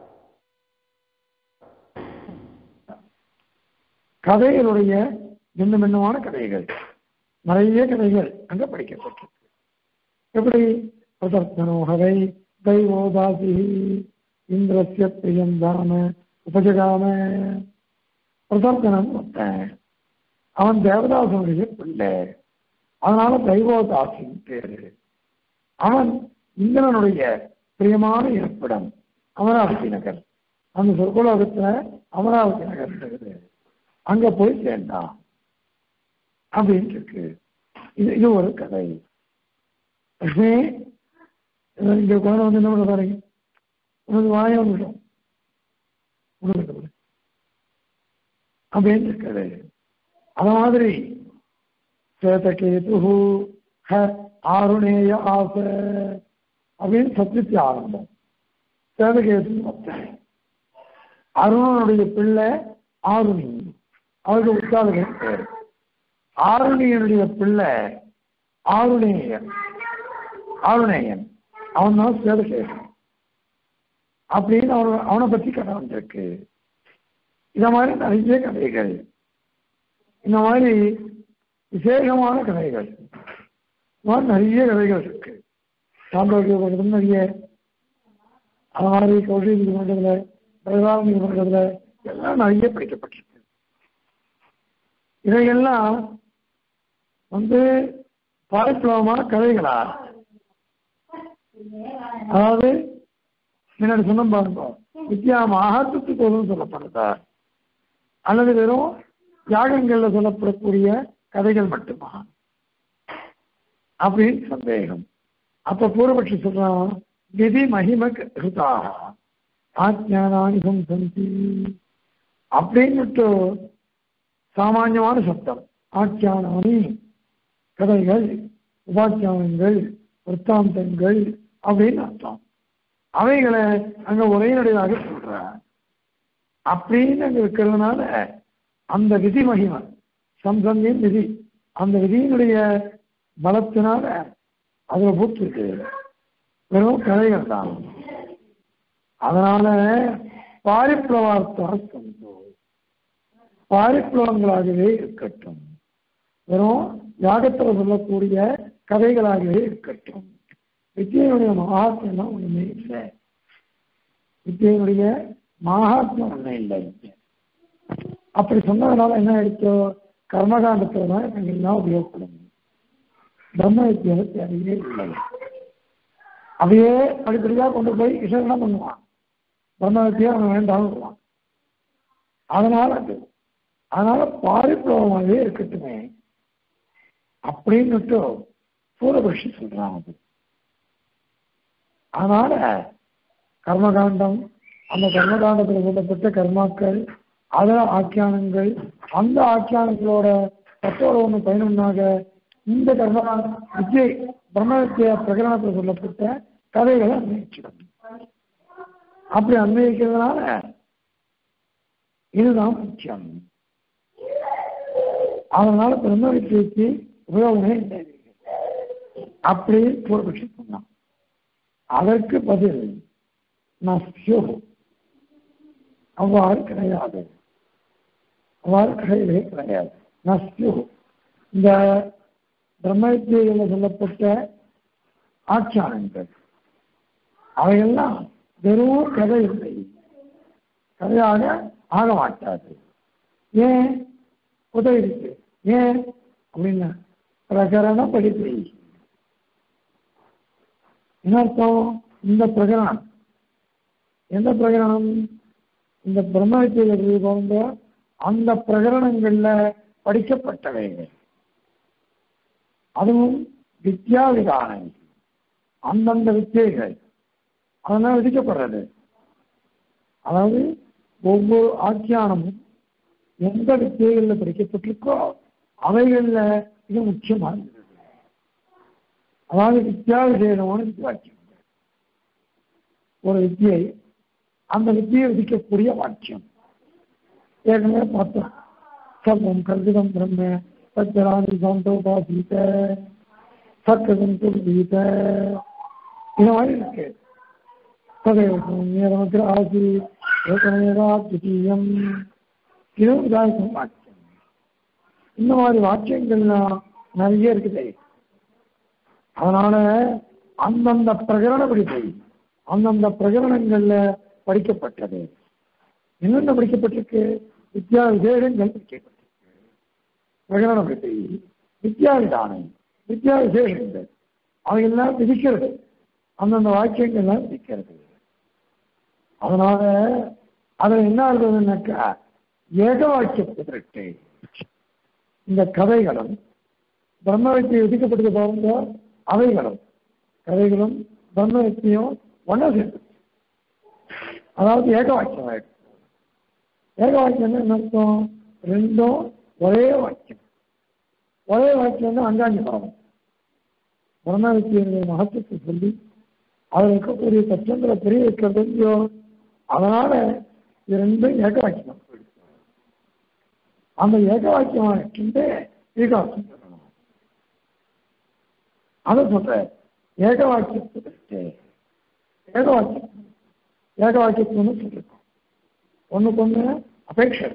கதைகளுடைய பின்ன பின்னமான கதைகள் நிறைய கதைகள் அங்கே படிக்கப்பட்டிருக்கு எப்படி பிரதர்சனோகவை தெய்வோதாசி இந்திரஸ்ய பிரியந்தான உபஜகாம பிரதர்சனம் ஒருத்தன் அவன் தேவதாசனுடைய பிள்ளை அதனால தெய்வோதாசின் பேரு அவன் இந்திரனுடைய பிரியமான இருப்பிடம் அமராவதி நகர் அந்த சொற்குலோகத்துல அமராவதி நகர் இருக்குது அங்க போய் சேர்ந்தான் அப்படின்னு இருக்கு இது இது ஒரு கதை லட்சுமி இங்க குழந்தை வந்து என்ன பண்ண பாருங்க உனக்கு வாய வந்துடும் உனக்கு அப்படின்னு இருக்குது அத மாதிரி சேதகேது ஹ ஆருணேய ஆச அப்படின்னு சத்தியத்தை ஆரம்பம் சேதகேது ஒருத்தன் அருணனுடைய பிள்ளை ஆருணி அவருக்கு உற்சாகன் பேர் ஆருணியனுடைய பிள்ளை ஆருணேயன் ஆருணேயன் அவன் தான் சேதகேசன் அப்படின்னு அவன அவனை பத்தி கதை வந்திருக்கு இந்த மாதிரி நிறைய கதைகள் இந்த மாதிரி விசேஷமான கதைகள் இந்த மாதிரி நிறைய கதைகள் இருக்கு சாந்தோக்கிய பண்றது நிறைய அது மாதிரி கௌஷிக பண்றதுல பிரதாரணி பண்றதுல எல்லாம் நிறைய படிக்கப்பட்டிருக்கு இதையெல்லாம் வந்து பாரப்பளவமான கதைகளா அதாவது முன்னாடி சொன்ன பாருங்க வித்யா மகாத்துவத்துக்கு சொல்லப்படுதா அல்லது வெறும் யாகங்கள்ல சொல்லப்படக்கூடிய கதைகள் மட்டுமா அப்படின்னு சந்தேகம் அப்ப பூர்வபட்சி சொல்றான் விதி மகிம கிருதா ஆஜானானி சந்தி அப்படின்னுட்டு சாமானியமான சப்தம் ஆக்கியானானி கதைகள் உபாக்கியானங்கள் விற்த்தாந்தங்கள் அப்படின்னு அர்த்தம் அவைகளை அங்க உரையினடையாக சொல்ற அப்படின்னு அங்க இருக்கிறதுனால அந்த விதி மகிமை சம்சந்தியின் விதி அந்த விதியினுடைய பலத்தினால அதுல பூத்து இருக்கு வெறும் கதைகள் தான் அதனால பாரிப்ளவார்த்தா சந்தோ பாரிப்ளவங்களாகவே இருக்கட்டும் வெறும் யாகத்தில் சொல்லக்கூடிய கதைகளாகவே இருக்கட்டும் வித்தியனுடைய மகாத்மியம் ஒண்ணுமே இல்லை வித்தியனுடைய மகாத்மியம் ஒன்றும் இல்லை இங்க. அப்படி சொன்னதுனால என்ன ஆயிடுச்சோ கர்மகாண்டத்துல தான் நாங்கள் எல்லாம் உபயோகப்படும் பிரம்ம வித்தியாவை தேவையே இல்லை அதையே படிப்படியாக கொண்டு போய் கிருஷ்ணன் என்ன பண்ணுவான் பிரம்ம வித்தியா அவன் வேண்டாம் அதனால அது அதனால பாரிப்ளவமாகவே இருக்கட்டுமே அப்படின்னுட்டு சூரபக்ஷி சொல்றான் அது அதனால கர்மகாண்டம் அந்த கர்மகாண்டத்தில் சொல்லப்பட்ட கர்மாக்கள் அதர ஆக்கியானங்கள் அந்த ஆக்கியானங்களோட தத்தோட ஒன்று பயனுன்னாக இந்த கர்மகாண்ட வித்யை பிரம்ம வித்யா பிரகரணத்தில் சொல்லப்பட்ட கதைகளை அன்வயிச்சிடும் அப்படி அன்வயிக்கிறதுனால இதுதான் முக்கியம் அதனால பிரம்ம வித்தியக்கு உபயோகமே இல்லை அப்படி பூர்வபட்சி சொன்னான் அதற்கு பதில் நஸ்யோ அவ்வாறு கிடையாது அவ்வாறு கிடையவே கிடையாது நஸ்யோ இந்த பிரம்ம வித்தியில் சொல்லப்பட்ட ஆட்சியானங்கள் அவையெல்லாம் வெறும் கதை இல்லை கதையாக ஆக மாட்டாது ஏன் உதவி இருக்கு ஏன் அப்படின்னா பிரகரண படிப்பு என்ன அர்த்தம் இந்த பிரகரணம் எந்த பிரகரணம் இந்த பிரம்ம வித்தியில் போன்ற அந்த பிரகரணங்கள்ல படிக்கப்பட்டவைகள் அதுவும் வித்யா விதானங்கள் அந்தந்த வித்தியைகள் அதெல்லாம் விதிக்கப்படுறது அதாவது ஒவ்வொரு ஆக்கியானமும் எந்த வித்தியைகளில் படிக்கப்பட்டிருக்கோ அவைகளில் இது முக்கியமாக இருந்தது அதாவது வித்யா விசேஷமான வாக்கியம் ஒரு வித்தியை அந்த வித்தியை விதிக்கக்கூடிய வாக்கியம் ஏற்கனவே பார்த்தோம் சர்வம் கல்விதம் பிரம்ம சச்சராணி சந்தோபாசீத சக்கரம் துர்வீத இந்த மாதிரி இருக்கு ததேவ ஆசி ஏகமேவா துதியம் இதுவும் உதாரணம் வாக்கியம் இந்த மாதிரி வாக்கியங்கள்லாம் நிறைய இருக்குது அதனால அந்தந்த பிரகரண படிப்பை அந்தந்த பிரகரணங்கள்ல படிக்கப்பட்டது என்னென்ன படிக்கப்பட்டிருக்கு வித்யா விசேஷங்கள் படிக்கப்பட்டிருக்கு பிரகரண படிப்பை வித்யா விதானம் வித்யா விசேஷங்கள் அவையெல்லாம் விதிக்கிறது அந்தந்த வாக்கியங்கள்லாம் விதிக்கிறது அதனால அதுல என்ன ஆகுதுன்னாக்கா ஏக வாக்கிய குதிரட்டு இந்த கதைகளும் பிரம்ம வித்தியை விதிக்கப்பட்டது பாருங்க அவைகளும் கதைகளும் பிரம்ம வித்தியும் ஒன்றா சேர்ந்து அதாவது ஏக வாக்கியம் ஆயிடுச்சு ஏக வாக்கியம் என்ன அர்த்தம் ரெண்டும் ஒரே வாக்கியம் ஒரே வாக்கியம் வந்து அங்காங்கி பாவம் பிரம்ம வித்தியினுடைய மகத்துவத்தை சொல்லி அதில் இருக்கக்கூடிய தத்துவங்களை புரிய வைக்கிறது இல்லையோ அதனால இது ரெண்டும் ஏக வாக்கியம் அந்த ஏக வாக்கியமாக இருக்கின்ற ஏகாவாக்கியம் சொல்லணும் அதை சொல்ற ஏக வாக்கியத்துக்கு ஏக வாக்கியம் ஏக வாக்கியத்துன்னு சொல்லிருக்கோம் ஒண்ணுக்கு ஒண்ணு அபேட்சை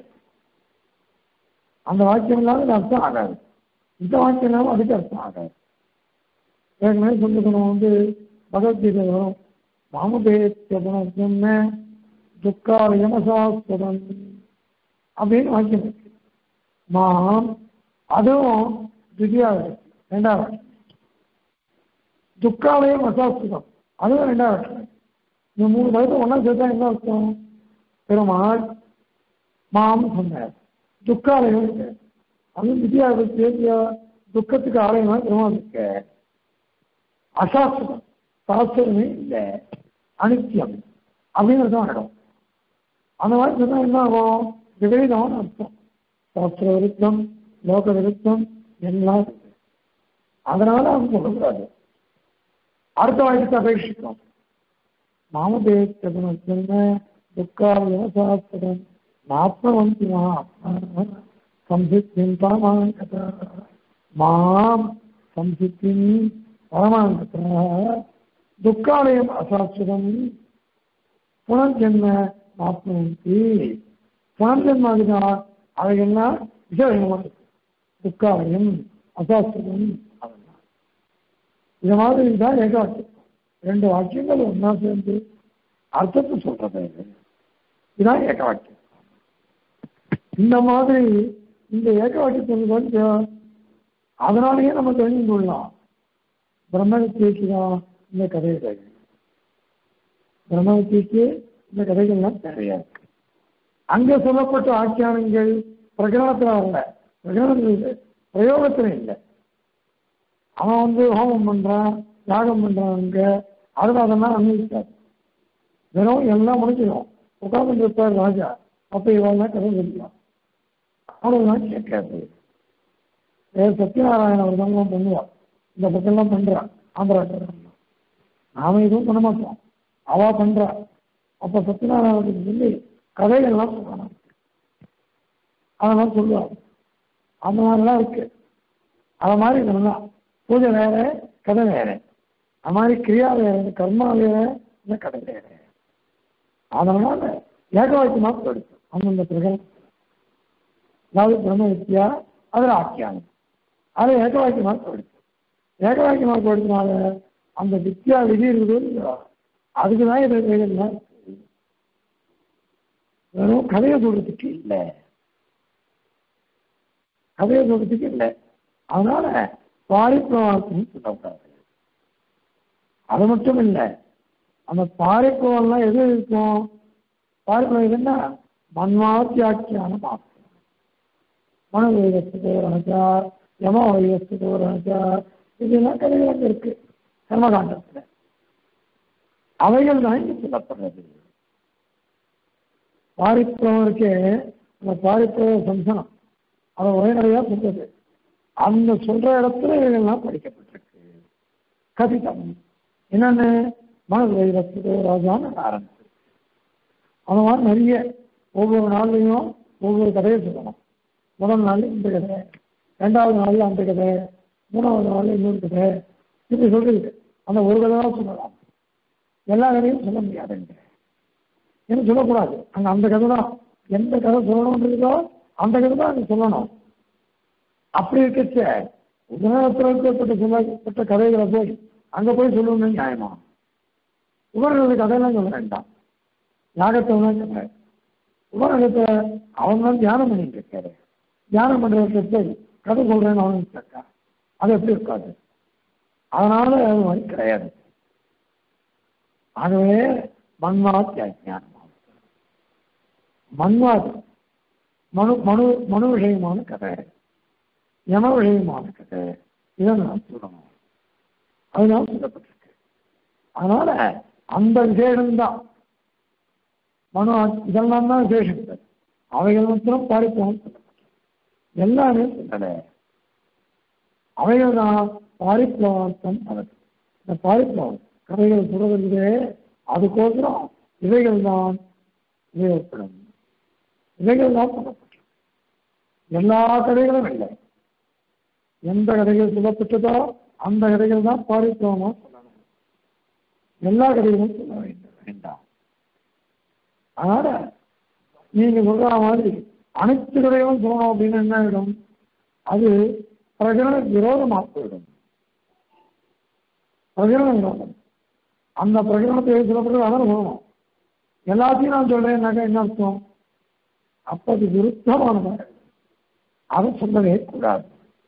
அந்த வாக்கியம் இல்லாமல் அர்த்தம் ஆகாது இந்த வாக்கியம் இல்லாமல் அதுக்கு அர்த்தம் ஆகாது ஏற்கனவே சொல்லிக்கணும் வந்து பகவத்கீதை வரும் மாமபேத்தியபுணத்தியம்னு துக்காலயமசாஸ்பதம் அப்படின்னு வாக்கியம் இருக்கு மாம் அதுவும் திவ்யாவது ரெண்டாவது வாக்கியம் துக்காலயம் அசாஸ்பதம் அதுவும் ரெண்டாவது வாக்கியம் இந்த மூணு பதத்தை ஒன்றா சேர்த்தா என்ன அர்த்தம் பெருமாள் மாம் சொன்னார் துக்காலயம் இருக்கு அதுவும் திவ்யாவது தேவிய துக்கத்துக்கு ஆலயமா பெருமாள் இருக்கு அசாஸ்திரம் சாஸ்திரமே இல்லை அனித்தியம் அப்படின்னு அர்த்தம் ஆகிடும் அந்த மாதிரி சொன்னா என்ன ஆகும் விபரீதமான அர்த்தம் சாஸ்திர விருத்தம் லோக விருத்தம் எல்லாம் இருக்கு. அதனால அவங்க சொல்லக்கூடாது அடுத்த வாய்ப்பு அபேட்சிக்கும் மாமதேத்தகுணத்தின் துக்காவிய சாஸ்திரம் நாத்மவந்தி சம்சித்தின் பரமாங்கத மாம் சம்சித்தின் பரமாங்கத துக்காலயம் அசாஸ்திரம் புனர்ஜென்ம மாப்னந்தி புனர்ஜென்மாதுதான் அவைகள்லாம் விசேஷமாக இருக்கு துக்காலயம் அசாஸ்திரம் அதெல்லாம் இது மாதிரி தான் ஏகாட்சி ரெண்டு வாக்கியங்கள் ஒன்றா சேர்ந்து அர்த்தத்தை சொல்றது இது. இதான் ஏக வாக்கியம் இந்த மாதிரி இந்த ஏக வாக்கியத்தில் கொஞ்சம் அதனாலேயே நம்ம தெரிஞ்சு கொள்ளலாம் பிரம்மவித்தியக்கு தான் இந்த கதைகள் பிரம்மவித்தியக்கு இந்த கதைகள்லாம் தேவையா இருக்கு அங்க சொல்லப்பட்ட ஆக்கியானங்கள் பிரகடனத்தில் வரல பிரகடனத்தில் இல்லை பிரயோகத்தில் இல்லை அவன் வந்து ஹோமம் பண்றான் யாகம் பண்றான் அங்க அதுல அதெல்லாம் அனுபவிக்காது வெறும் எல்லாம் முடிஞ்சிடும் உட்கார்ந்து இருப்பார் ராஜா அப்ப இவெல்லாம் கதை சொல்லலாம் அவ்வளவுதான் கேட்காது வேறு சத்யநாராயண அவர் தான் பண்ணுவார் இந்த பக்கம்லாம் பண்றான் ஆந்திராக்காரன் நாம எதுவும் பண்ண மாட்டோம் அவ பண்றா அப்ப சத்யநாராயணத்துக்கு சொல்லி கதைகள்லாம் சொல்லணும் அதெல்லாம் சொல்லுவாங்க அந்த மாதிரிலாம் இருக்கு அது மாதிரி இதெல்லாம் பூஜை வேற கதை வேற அது மாதிரி கிரியா வேற கர்மா வேற இந்த கதை வேற அதனால ஏகவாக்கியமா போயிடுச்சு அந்தந்த பிரகலம் அதாவது பிரம்ம வித்யா அதில் ஆக்கியானம் அது ஏகவாக்கியமா போயிடுச்சு ஏகவாக்கியமா போயிடுறதுனால அந்த வித்யா விதி இருக்குது அதுக்கு தான் இது வேகம்லாம் வெறும் கதையை சொல்றதுக்கு இல்லை கதையை சொல்றதுக்கு இல்லை அதனால பாரிப்பிரவாசம் சொல்லக்கூடாது அது மட்டும் இல்லை அந்த பாரிப்பிரவம்லாம் எது இருக்கும் பாரிப்பிரவம் என்ன மன்வாத்தியாக்கியான மாற்றம் மன வைரத்துக்கு ஒரு அனுச்சார் யம வைரத்துக்கு ஒரு அனுச்சார் இதெல்லாம் கதைகள் அங்க இருக்கு கர்மகாண்டத்துல அவைகள் தான் இங்க சொல்லப்படுறது பாரிப்பிரவம் இருக்கே அந்த பாரிப்பிரவ சம்சனம் அதை உரைநடையா சொல்றது அந்த சொல்ற இடத்துல இவைகள்லாம் படிக்கப்பட்டிருக்கு கதிதம் என்னன்னு மனது வைரத்துக்கு ராஜான்னு ஆரம்பிச்சு அந்த மாதிரி நிறைய ஒவ்வொரு நாள்லையும் ஒவ்வொரு கதையை சொல்லணும் முதல் நாள் இந்த கதை ரெண்டாவது நாள்ல அந்த கதை மூணாவது நாள்ல இன்னொரு கதை இப்படி சொல்றது அந்த ஒரு கதை தான் சொல்லலாம் எல்லா கதையும் சொல்ல முடியாதுங்க என்ன சொல்லக்கூடாது அங்க அந்த கதை தான் எந்த கதை சொல்லணும்ன்றதோ அந்த கதை தான் அங்க சொல்லணும் அப்படி இருக்கச்ச உலகத்தில் ஏற்பட்ட சொல்லப்பட்ட கதைகளை போய் அங்க போய் சொல்லணும்னு நியாயமா உபரண கதையெல்லாம் சொல்ல வேண்டாம் யாகத்தை தான் சொல்ல உபரணத்தை அவன் தான் தியானம் பண்ணிட்டு இருக்காரு தியானம் பண்றதுக்கு போய் கதை சொல்றேன்னு அவன் இருக்கா அது எப்படி இருக்காது அதனால அது மாதிரி கிடையாது ஆகவே மன்வாத் ஞானம் மன்வாத் மனு மனு மனு விஷயமான கதை யம விஷயமான கதை இதை நான் சொல்லணும் அதுதான் சொல்லப்பட்டிருக்கு அதனால அந்த விசேஷம்தான் மனு இதெல்லாம் தான் விசேஷங்கள் அவைகள் மாத்திரம் பாரிப்போம் சொல்லப்பட்டிருக்கு எல்லாமே சொல்லலை அவைகள் தான் பாரிப்ளவார்த்தம் அதற்கு இந்த பாரிப்ளவம் கதைகள் சொல்றது அதுக்கோசரம் இவைகள் தான் உபயோகப்படும் இவைகள் தான் சொல்லப்பட்டிருக்கு எல்லா கதைகளும் இல்லை எந்த கதைகள் சொல்லப்பட்டதோ அந்த கதைகள் தான் பாரிப்ளவமா சொல்லணும் எல்லா கதைகளும் சொல்ல வேண்டும் வேண்டாம் அதனால நீங்க சொல்ற மாதிரி அனைத்து கதைகளும் சொல்லணும் அப்படின்னு என்ன ஆயிடும் அது பிரகடன விரோதமாக போயிடும் பிரகடன விரோதம் அந்த பிரகடனத்தை சொல்லப்படுறது அதான் சொல்லணும் எல்லாத்தையும் நான் சொல்றேன்னாக்கா என்ன அர்த்தம் அப்ப அது விருத்தமானதாக அதை சொல்லவே கூடாது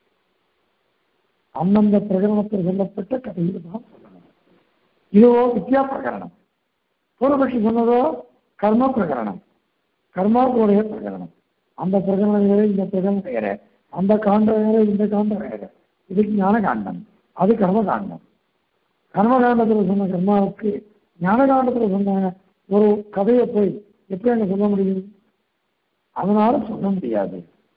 அந்தந்த பிரகடனத்தில் சொல்லப்பட்ட கதையில் தான் சொல்லணும் இதோ வித்யா பிரகரணம் பூர்வபட்சி சொன்னதோ கர்ம பிரகரணம் கர்மாவுடைய பிரகரணம் அந்த பிரகரணம் வேற இந்த பிரகரணம் வேற அந்த காண்டம் வேற இந்த காண்டம் வேற இது ஞான காண்டம் அது கர்ம காண்டம் கர்ம காண்டத்தில் சொன்ன கர்மாவுக்கு ஞான காண்டத்தில் சொன்ன ஒரு கதையை போய் எப்படி அங்க சொல்ல முடியும் அதனால சொல்ல முடியாது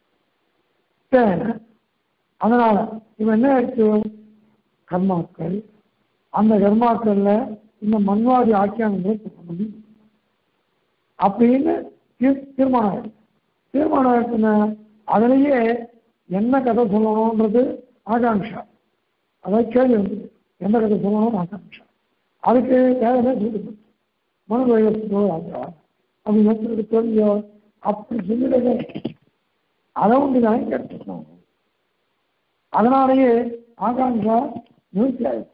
அதனால இவன் என்ன ஆயிடுச்சு கர்மாக்கள் அந்த கர்மாக்கள்ல இந்த மண்வாதி ஆக்கியானங்களை சொல்ல முடியும் அப்படின்னு தீர்மானம் ஆயிடுச்சு தீர்மானம் ஆயிடுச்சுன்னா அதுலேயே என்ன கதை சொல்லணும்ன்றது ஆகாங்ஷா அதாவது கேள்வி வந்தது எந்த கதை சொல்லணும் ஆகாங்ஷா அதுக்கு தேவையான சொல்லி மனு வைரத்துக்கோ ராஜா அப்படி ஒருத்தருக்கு தெரிஞ்சோ அப்படி சொல்லிடவே அதை ஒன்று தான் இங்க எடுத்துக்கணும் அதனாலேயே ஆகாங்கா நிவர்த்தி ஆயிடுச்சு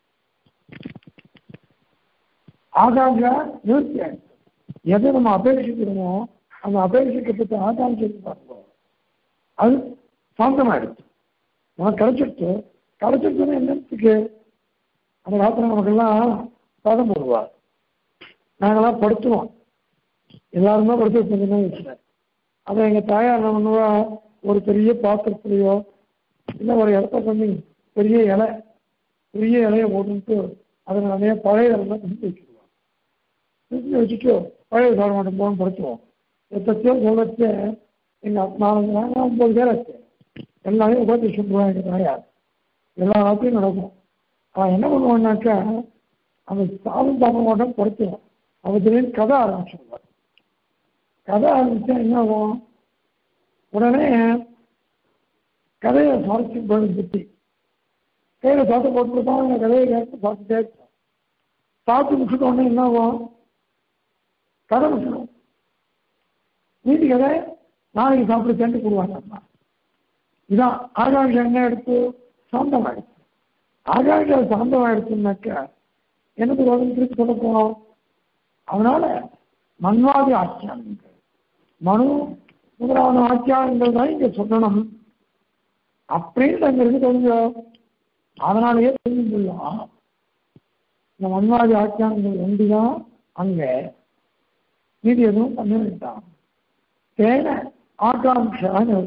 ஆகாங்கா நிவர்த்தி ஆயிடுச்சு எதை நம்ம அபேட்சிக்கிறோமோ அந்த அபேட்சிக்கப்பட்ட ஆகாங்கை பார்ப்போம் அது சாந்தமாயிடுச்சு உனக்கு கிடைச்சிடுச்சு கிடைச்சிடுச்சுன்னா என்னத்துக்கு அந்த காலத்தில் நமக்கெல்லாம் பதம் போடுவார் நாங்களாம் படுத்துவோம் எல்லாருமே படுத்து வச்சிருந்தோம்னு வச்சுட்டேன் அதை எங்கள் தாயார் என்ன பண்ணுவா ஒரு பெரிய பாத்திரத்துலையோ இல்லை ஒரு இடத்த பண்ணி பெரிய இலை பெரிய இலையை போட்டுட்டு அதில் நிறைய பழைய இலை செஞ்சு வச்சுக்குவோம் செஞ்சு வச்சுட்டு பழைய சாப்பிட மாட்டோம் போகணும் படுத்துவோம் எத்தத்தையோ சொல்லச்சு எங்கள் நாலஞ்சு நாங்கள் ஒம்பது பேர் ஆச்சு எல்லாரையும் உபதேசம் சொல்லுவாங்க எங்கள் தாயார் எல்லா நாட்டையும் நடக்கும் அவன் என்ன பண்ணுவான்னாக்கா அந்த சாதம் சாப்பிட மாட்டோம் படுத்துவோம் அவன் திடீர்னு கதை ஆரம்பிச்சிருவார் கதை ஆரம்பிச்சா என்ன ஆகும் உடனே கதையை சுவாரஸ்யம் போய் சுற்றி கையில் சாத்து போட்டுருப்போம் அந்த கதையை கேட்டு பார்த்துட்டே இருப்போம் சாப்பிட்டு முடிச்சுட்ட உடனே என்ன ஆகும் கதை முடிச்சிடும் மீதி கதை நாளைக்கு சாப்பிட்டு சேர்ந்து போடுவாங்க அம்மா இதான் ஆகாஷ் என்ன எடுத்து சாந்தமாயிடுச்சு ஆகாஷ சாந்தமாயிடுச்சுன்னாக்கா எனக்கு உடம்பு திருப்பி சொல்ல போனோம் அதனால மன்வாதி ஆட்சியாளர்கள் மனு முதலான ஆட்சியாளர்கள் தான் இங்க சொல்லணும் அப்படின்னு அங்க இருக்கு தெரிஞ்சோம் அதனாலேயே தெரிஞ்சுக்கலாம் இந்த மன்வாதி ஆட்சியாளர்கள் ஒன்றுதான் அங்க மீதி எதுவும் பண்ண வேண்டாம் தேன ஆகாங்ஷான்னு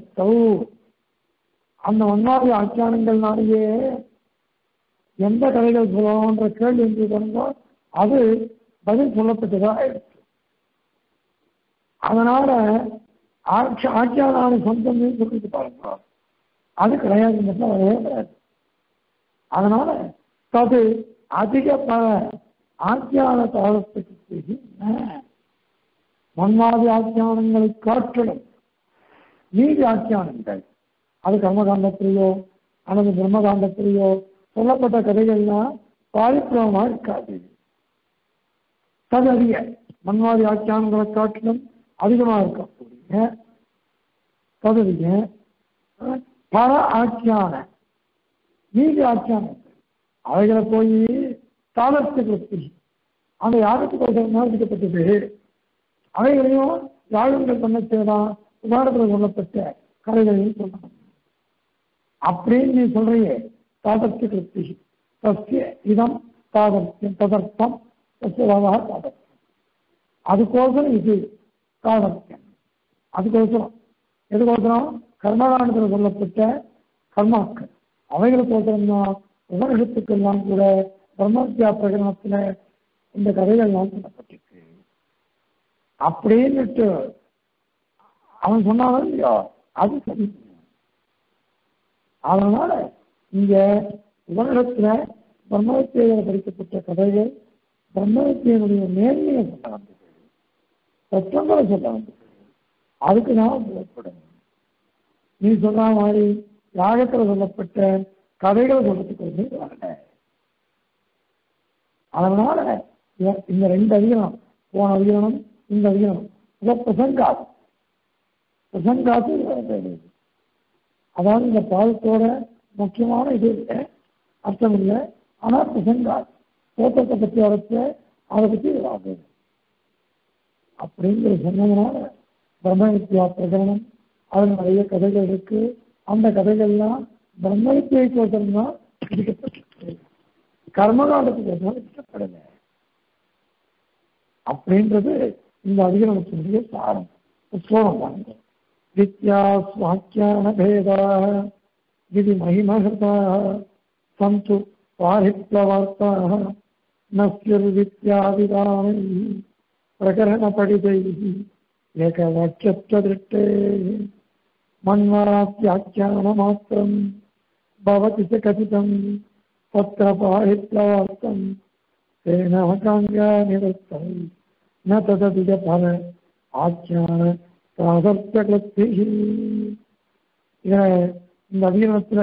அந்த மன்வாதி ஆட்சியாளங்கள்னாலேயே எந்த கதைகள் சொல்லணுன்ற கேள்வி என்று இருந்தோ அது பதில் சொல்லப்பட்டதா ஆயிடுச்சு அதனால ஆட்சி ஆட்சியாளரான சொந்தம் சொல்லிட்டு பாருங்க அது கிடையாது மட்டும் வரவே கிடையாது அதனால தது அதிக பல ஆட்சியாள காலத்துக்கு மன்மாதி ஆட்சியானங்களை காட்டிலும் நீதி ஆட்சியானங்கள் அது கர்மகாண்டத்திலேயோ அல்லது பிரம்மகாண்டத்திலேயோ சொல்லப்பட்ட கதைகள்லாம் பாதிப்புறமா இருக்காது தது அதிக மன்வாதி ஆட்சியானங்களை காட்டிலும் அதிகமாக இருக்கக்கூடிய தகுதிய பல ஆட்சியான நீதி ஆட்சியானங்கள் அவைகளை போய் தாளத்துக்கு அந்த யாகத்துக்கு விதிக்கப்பட்டது அவைகளையும் யாகங்கள் பண்ண செய்யலாம் உதாரணத்தில் சொல்லப்பட்ட கதைகளையும் சொல்லணும் அப்படின்னு நீ சொல்றியே தாதர்த்திய கிருத்தி தஸ்ய இதம் தாதர்த்தியம் ததர்த்தம் தஸ்யவாதா தாதர்த்தியம் அதுக்கோசரம் இது தாதர்த்தியம் அதுக்கோசரம் எதுக்கோசரம் கர்மகாண்டத்தில் சொல்லப்பட்ட கர்மாக்கள் அவைகளுக்கோசரம் தான் உபனிஷத்துக்கெல்லாம் கூட பிரம்மத்யா பிரகடனத்தில் இந்த கதைகள்லாம் சொல்லப்பட்டிருக்கு அப்படின்னுட்டு அவன் சொன்னாலும் இல்லையோ அது சரி அதனால இங்க உலகத்துல பிரம்மவித்தியில படிக்கப்பட்ட கதைகள் பிரம்மவித்தியனுடைய மேன்மையை சொல்ல வந்தது தத்துவங்களை சொல்ல வந்தது அதுக்கு நான் புறப்படணும் நீ சொன்ன மாதிரி யாகத்துல சொல்லப்பட்ட கதைகளை சொல்றதுக்கு வந்து வரல அதனால இவ- இந்த ரெண்டு அதிகரணம் போன அதிகரணம் இந்த அதிகரணம் இதை பிரசங்காது பிரசங்காத்து இது. அதாவது இந்த பாதத்தோட முக்கியமான இது இல்லை அர்த்தம் இல்லை ஆனால் பிரசங்காது தோற்றத்தை பற்றி வரைச்ச அதை பற்றி வராது அப்படிங்கிற சொன்னதுனால பிரம்ம வித்யா பிரகரணம் அதில் நிறைய கதைகள் இருக்கு அந்த கதைகள்லாம் பிரம்ம வித்தியைக்கோசரம் தான் விதிக்கப்பட்டிருக்கு கர்மகாண்டத்துக்கு விதிக்கப்படலை அப்படின்றது இந்த அதிகரணத்தினுடைய சாரம் ஸ்லோகம் பாருங்க வித்யா சுவாக்கியான பேதா விதி மகிமகிருதாக சந்து வாரிப்ளவார்த்தாக நஸ்யுர்வித்யாதிதானை பிரகரணபடிதைः एकवाक्यत्वदृष्टे मन्वारात्याख्यानमात्रम् भवति च कथितम् तत्र पाहिप्लवार्थम् तेन काङ्गानिवृत्तम् न तदधिकफल ஆக்கியான பிராசர்த்தகத்தி இந்த அதிகரணத்துல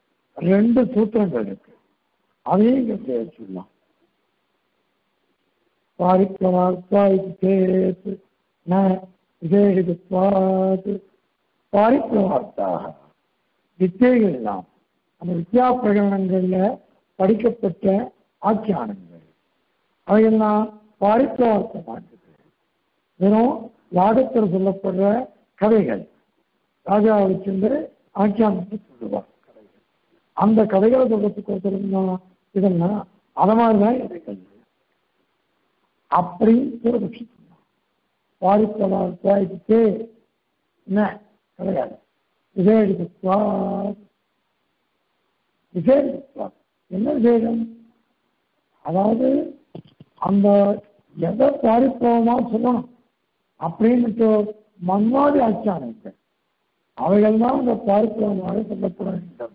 ரெண்டு சூத்திரங்கள் இருக்கு அதையும் இங்க சொல்லலாம் பாரிப்ளவார்த்தா இது சேத் ந விசேஷித்வாத் பாரிப்ளவார்த்தாக வித்தியைகள் எல்லாம் அந்த வித்யா பிரகடனங்கள்ல படிக்கப்பட்ட ஆக்கியானங்கள் அவையெல்லாம் பாரிப்ளவார்த்தமானது வெறும் யாகத்தில் சொல்லப்படுற கதைகள் ராஜாவை சென்று ஆக்கியானத்தை சொல்லுவார் கதைகள் அந்த கதைகளை சொல்றதுக்கு ஒருத்தர் தான் இதெல்லாம் அத மாதிரிதான் கதைகள் அப்படி பூர்வபக்ஷி சொன்னான் பாரிப்பதார்த்தே என்ன கிடையாது விசேஷித்வா விசேஷித்வா என்ன விசேஷம் அதாவது அந்த எதை பாரிப்பவமா சொல்லணும் அப்படின்னுட்டு மன்வாதி ஆச்சாரங்கள் அவைகள் தான் அந்த பார்க்கிறவமாக சொல்லப்பட வேண்டும்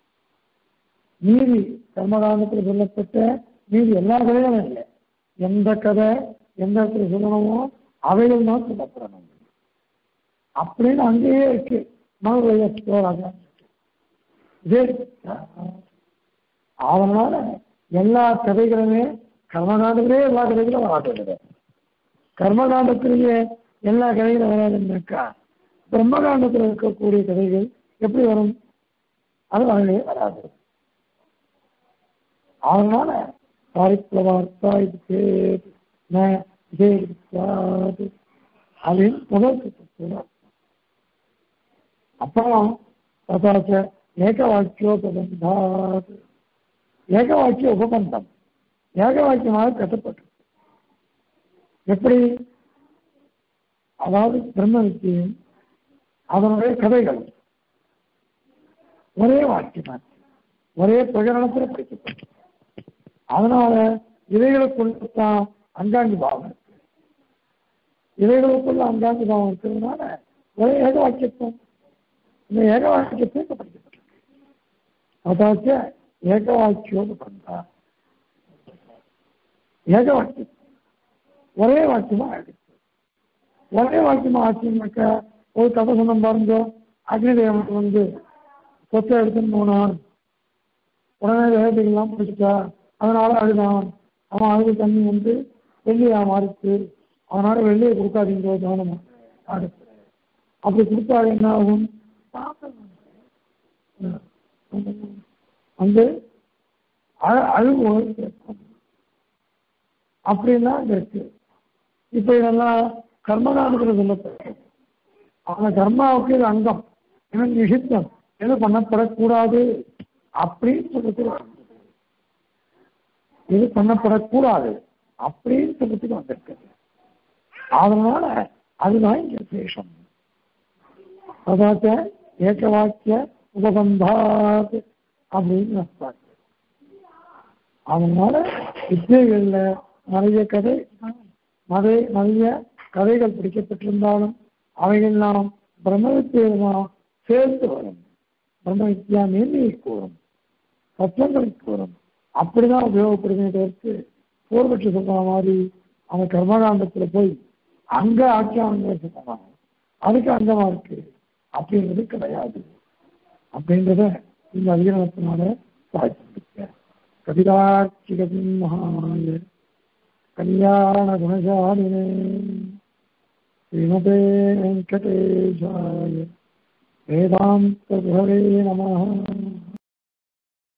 நீதி கர்மகாண்டத்தில் சொல்லப்பட்ட நீதி எல்லா கதைகளும் இல்லை எந்த கதை எந்த இடத்துல சொல்லணுமோ அவைகள் தான் சொல்லப்படணும் அப்படின்னு அங்கேயே இருக்கு மனோதய போராட்டம் இதே அதனால எல்லா கதைகளுமே கர்மகாண்டத்திலே எல்லா கதைகளும் வராது கர்மகாண்டத்திலேயே எல்லா கதைகளும் வராதுன்னாக்கா பிரம்மகாண்டத்தில் இருக்கக்கூடிய கதைகள் எப்படி வரும் அது வரவே வராது அதனால பாரிப்ளவார்த்தா இது சேத் ந விஜயிக்காது அப்படின்னு முதல் சொல்றார் அப்புறம் ததாச்ச ஏக வாக்கியோபபந்தாத் ஏக வாக்கிய உபபந்தம் ஏக வாக்கியமாக கட்டப்பட்டு எப்படி அதாவது பிரம்ம வித்தியும் அதனுடைய கதைகள் ஒரே வாக்கியம் ஒரே பிரகடனத்தில் படிக்கப்பட்டு அதனால இவைகளுக்குள்ளதான் அங்காங்கி பாவம் இருக்கு இவைகளுக்குள்ள அங்காங்கி பாவம் இருக்கிறதுனால ஒரே ஏக வாக்கியத்துவம் இந்த ஏக வாக்கியத்தை இங்க படிக்கப்பட்டிருக்கு அதாச்ச ஏக வாக்கியோடு பண்றா ஏக வாக்கியம் ஒரே வாக்கியமா ஆயிடுச்சு ஒரே வாக்கியமா ஆச்சுன்னாக்கா ஒரு கதை சொன்ன பாருங்க அக்னிதேவன் வந்து சொத்தை எடுத்துன்னு போனான் உடனே வேகத்துக்கெல்லாம் பிடிச்சிட்டா அதனால அழுதான் அவன் அழுது தண்ணி வந்து வெள்ளியா மாறிச்சு அதனால வெள்ளியை கொடுக்காதீங்க கவனமா அடுத்து அப்படி கொடுத்தா என்ன ஆகும் வந்து அழுகு கேட்கும் அப்படின்னா அங்க இருக்கு இப்ப இதெல்லாம் கர்மகாண்டத்தில் சொல்லப்பட்டது அந்த கர்மாவுக்கு இது அங்கம் எனக்கு நிஷித்தம் எது பண்ணப்படக்கூடாது அப்படின்னு சொல்றதுக்கு இது பண்ணப்படக்கூடாது அப்படின்னு சொல்றதுக்கு வந்திருக்குது அதனால அதுதான் இங்க விசேஷம் அதாச்ச ஏக வாக்கிய உபபந்தாத் அப்படின்னு அர்த்தம் அதனால வித்தியைகள்ல நிறைய கதை நிறைய நிறைய கதைகள் பிடிக்கப்பட்டிருந்தாலும் அவைகள்லாம் பிரம்ம வித்தியெல்லாம் சேர்ந்து வரும் பிரம்ம வித்யா மேன்மையை கூறும் தத்துவங்களை கூறும் அப்படிதான் உபயோகப்படுமே தவிர்த்து பூர்வட்சி சொல்ற மாதிரி அந்த கர்மகாண்டத்துல போய் அங்க ஆக்கியானங்களை சொல்லலாம் அதுக்கு அங்கமா இருக்கு அப்படின்றது கிடையாது அப்படின்றத இந்த அதிகரணத்தினால சாதிச்சிருக்க கவிதாட்சிகசிம்ஹாய கல்யாண குணசாலினே ஸ்ரீமதே வெங்கடேஷாய வேதாந்த நமः